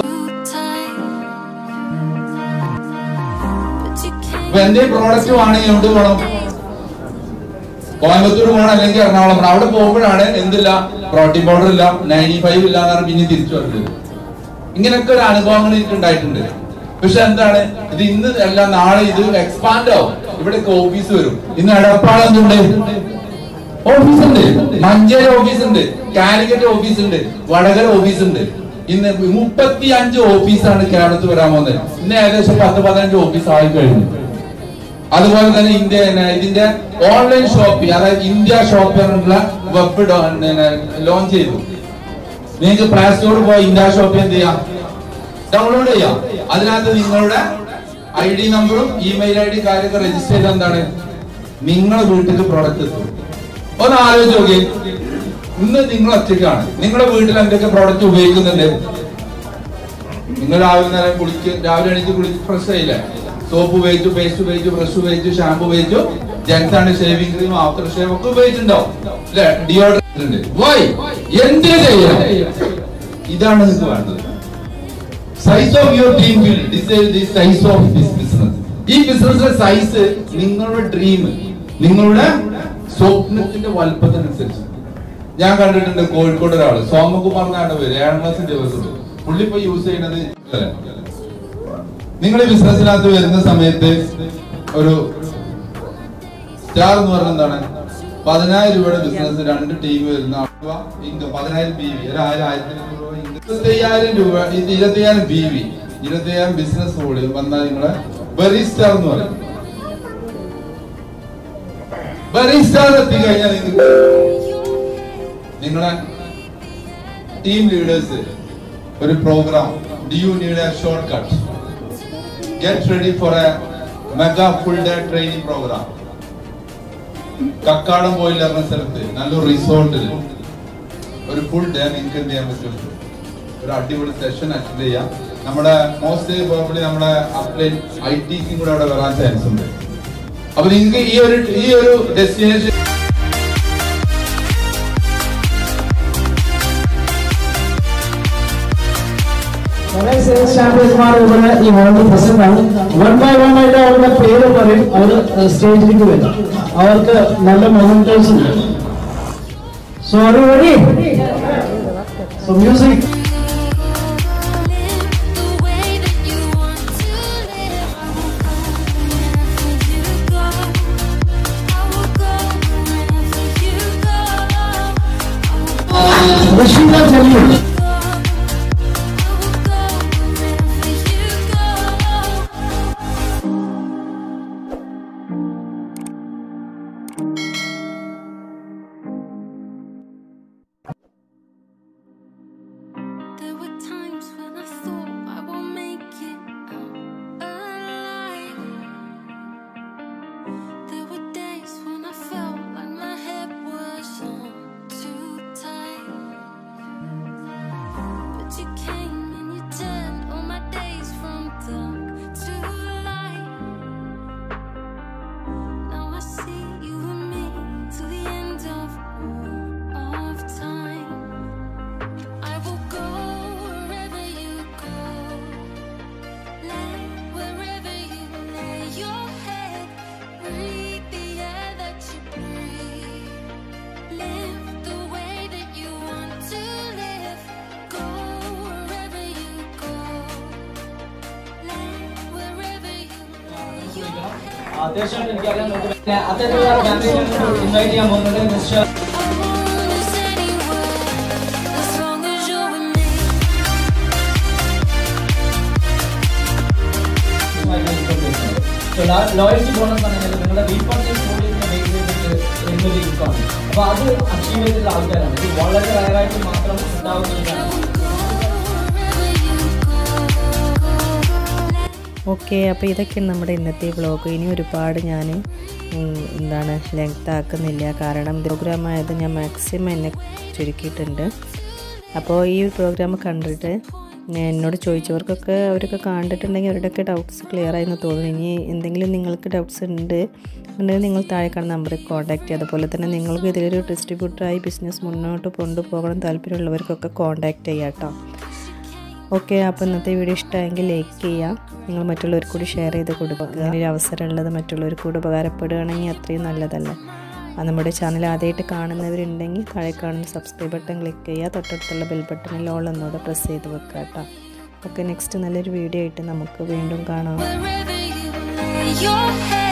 ഇപ്പൊ എന്റെ പ്രോഡക്റ്റ് വാങ്ങണമെങ്കിൽ എവിടെ പോകണം കോയമ്പത്തൂർ പോകണം അല്ലെങ്കിൽ എറണാകുളം പോകണം അവിടെ പോകുമ്പോഴാണ് എന്തില്ല പ്രോട്ടീൻ പൗഡർ ഇല്ല നയൻറ്റി ഫൈവ് ഇല്ല എന്ന് പറഞ്ഞ് പിന്നെ തിരിച്ചു വരുന്നത് ഇങ്ങനെയൊക്കെ ഒരു അനുഭവങ്ങൾ എനിക്ക് ഉണ്ടായിട്ടുണ്ട് പക്ഷെ എന്താണ് ഇത് ഇന്ന് അല്ല നാളെ ഇത് എക്സ്പാൻഡ് ആവും ഇവിടെയൊക്കെ ഓഫീസ് വരും ഇന്ന് എടപ്പാൾ എന്തുണ്ട് ഓഫീസ് ഉണ്ട് മഞ്ചേരി ഓഫീസ് ഉണ്ട് കാലിക്കറ്റ് ഓഫീസ് ഉണ്ട് വടകര ഓഫീസ് ഉണ്ട് ഇന്ന് മുപ്പത്തി അഞ്ച് ഓഫീസാണ് കേരളത്തിൽ വരാൻ പോകുന്നത് ഇന്ന് ഏകദേശം പത്ത് പതിനഞ്ച് ഓഫീസ് ആയി കഴിഞ്ഞു അതുപോലെ തന്നെ ഇന്ത്യ ഇതിന്റെ ഓൺലൈൻ ഷോപ്പിംഗ് അതായത് ഇന്ത്യ ഷോപ്പ് എന്നുള്ള വെബ് ലോഞ്ച് ചെയ്തു നിങ്ങൾക്ക് പ്ലേ സ്റ്റോറിൽ പോയി ഇന്ത്യ ഷോപ്പ് എന്ത് ചെയ്യാം ഡൗൺലോഡ് ചെയ്യാം അതിനകത്ത് നിങ്ങളുടെ ഐ ഡി നമ്പറും ഇമെയിൽ ഐ ഡി കാര്യമൊക്കെ രജിസ്റ്റർ ചെയ്ത് എന്താണ് നിങ്ങളെ വീട്ടിൽ പ്രോഡക്റ്റ് എത്തും ഒന്ന് ആലോചിച്ച് നോക്കി ഇന്ന് നിങ്ങൾ ഒറ്റയ്ക്കാണ് നിങ്ങളുടെ വീട്ടിൽ എന്തൊക്കെ പ്രോഡക്റ്റ് ഉപയോഗിക്കുന്നുണ്ട് നിങ്ങൾ രാവിലെ നേരം കുളിച്ച് രാവിലെ എണീറ്റ് കുളിച്ച് ഫ്രഷ് ആയില്ലേ സോപ്പ് ഉപയോഗിച്ചു പേസ്റ്റ് ഉപയോഗിച്ചു ബ്രഷ് ഉപയോഗിച്ചു ഷാമ്പു ഉപയോഗിച്ചു ജെൻസ് ആണ് ഷേവിംഗ് ക്രീം ആഫ്റ്റർ ഷേവ് ഒക്കെ ഉപയോഗിച്ചിട്ടുണ്ടാവും അല്ലെ ഡിയോഡ്രന്റ് ഉണ്ട് വൈ എന്തിനു ചെയ്യണം ഇതാണ് നിങ്ങൾക്ക് വേണ്ടത് size of your dream field decide the size of this business ഈ ബിസിനസിന്റെ സൈസ് നിങ്ങളുടെ ഡ്രീം നിങ്ങളുടെ സ്വപ്നത്തിന്റെ വലുപ്പത്തിനനുസരിച്ച് ഞാൻ കണ്ടിട്ടുണ്ട് കോഴിക്കോട് ഒരാള് സോമകുമാർ എന്നാണ് പേര് ഏഴാം ക്ലാസ്സിന്റെ ദിവസം പുള്ളി ഇപ്പൊ യൂസ് ചെയ്യുന്നത് നിങ്ങൾ ഈ ബിസിനസ്സിനകത്ത് വരുന്ന സമയത്ത് ഒരു സ്റ്റാർ എന്ന് പറഞ്ഞാൽ എന്താണ് പതിനായിരം രൂപയുടെ ബിസിനസ് രണ്ട് ടീം വരുന്ന ഇൻകം പതിനായിരം ബി വി ഒരു ആയിരം ആയിരത്തി അഞ്ഞൂറ് രൂപ income. ഇരുപത്തയ്യായിരം രൂപ ഇത് ഇരുപത്തയ്യായിരം ബി വി ഇരുപത്തയ്യായിരം ബിസിനസ് വോളിയം വന്നാൽ നിങ്ങളെ വെറി സ്റ്റാർ എന്ന് പറയും വെറി സ്റ്റാർ എത്തിക്കഴിഞ്ഞാൽ നിങ്ങൾക്ക് നിങ്ങളെ ടീം ലീഡേഴ്സ് ഒരു program do you need a short cut get ready for a mega full day training program Kakkadampoyil എന്ന സ്ഥലത്ത് നല്ലൊരു റിസോർട്ടിൽ ഒരു ഫുൾ ഡേ നിങ്ങൾക്ക് എന്ത് ചെയ്യാൻ പറ്റും ഒരു അടിപൊളി സെഷൻ അറ്റൻഡ് ചെയ്യാം നമ്മുടെ മോസ്റ്റ് പ്രോബ്ലി നമ്മുടെ അപ്ലൈൻ ഐ ടിക്കും കൂടെ അവിടെ വരാൻ ചാൻസ് ഉണ്ട് അപ്പൊ നിങ്ങൾക്ക് ഈ ഒരു ഈ ഒരു ഡെസ്റ്റിനേഷൻ കുറെ സെയിൽസ് ചാമ്പ്യൻമാർ ഇവിടെ ഈ വേൾഡ് പ്രസന്റ് ആണ് വൺ ബൈ വൺ ആയിട്ട് അവരുടെ പേര് പറയും അവർ സ്റ്റേജിലേക്ക് വരും അവർക്ക് നല്ല മൊമെന്റേഴ്സ് ഉണ്ട് so are ready so music Rasheeda Jaleel ആ, തീർച്ചയായിട്ടും എനിക്കറിയാം നമുക്ക് പിന്നെ അത്തരത്തിലുള്ള ഫാമിലി ഇൻവൈറ്റ് ചെയ്യാൻ പോകുന്നത് mister As long as you're with me. Loyalty bonus പറഞ്ഞാൽ നിങ്ങളുടെ റീപർച്ചേസ് പോളിസിനെ ബേസ് ചെയ്തിട്ട് എന്നൊരു ഇൻകമാണ് അപ്പൊ അത് അച്ചീവ് ചെയ്തിട്ടുള്ള ആൾക്കാരാണ് ഇത് വളരെ റയറായിട്ട് മാത്രം ഉണ്ടാവുന്ന ഒരു കാര്യമാണ് ഓക്കെ അപ്പോൾ ഇതൊക്കെയാണ് നമ്മുടെ ഇന്നത്തെ വ്ളോഗ് ഇനി ഒരുപാട് ഞാൻ എന്താണ് ലെങ്ത് ആക്കുന്നില്ല കാരണം പ്രോഗ്രാം ആയത് ഞാൻ മാക്സിമം എന്നെ ചുരുക്കിയിട്ടുണ്ട് അപ്പോൾ ഈ ഒരു പ്രോഗ്രാം കണ്ടിട്ട് ഞാൻ എന്നോട് ചോദിച്ചവർക്കൊക്കെ അവരൊക്കെ കണ്ടിട്ടുണ്ടെങ്കിൽ അവരുടെയൊക്കെ ഡൗട്ട്സ് ക്ലിയർ ആയെന്ന് തോന്നുന്നു ഇനി എന്തെങ്കിലും നിങ്ങൾക്ക് ഡൗട്ട്സ് ഉണ്ട് ഉണ്ടെങ്കിൽ നിങ്ങൾ താഴെ കാണുന്ന നമ്പറിൽ കോൺടാക്റ്റ് ചെയ്യുക അതുപോലെ തന്നെ നിങ്ങൾക്ക് ഇതിലൊരു ഡിസ്ട്രിബ്യൂട്ടറായി ബിസിനസ് മുന്നോട്ട് കൊണ്ടുപോകണം താല്പര്യമുള്ളവർക്കൊക്കെ കോൺടാക്റ്റ് ചെയ്യാം കേട്ടോ ഓക്കെ അപ്പോൾ ഇന്നത്തെ വീഡിയോ ഇഷ്ടമായെങ്കിൽ ലൈക്ക് ചെയ്യുക നിങ്ങൾ മറ്റുള്ളവർക്ക് കൂടി ഷെയർ ചെയ്ത് കൊടുക്കുക അങ്ങനെ ഒരു അവസരം ഉള്ളത് മറ്റുള്ളവർക്ക് കൂടി ഉപകാരപ്പെടുകയാണെങ്കിൽ അത്രയും നല്ലതല്ലേ ആ നമ്മുടെ ചാനൽ ആദ്യമായിട്ട് കാണുന്നവരുണ്ടെങ്കിൽ താഴെ കാണുന്ന സബ്സ്ക്രൈബ് ബട്ടൺ ക്ലിക്ക് ചെയ്യുക തൊട്ടടുത്തുള്ള ബെൽ ബട്ടണിൽ ഓൾ എന്നോട് പ്രസ് ചെയ്ത് വെക്കുക കേട്ടോ ഓക്കെ നെക്സ്റ്റ് നല്ലൊരു വീഡിയോ ആയിട്ട് നമുക്ക് വീണ്ടും കാണാം Wherever you lay your head.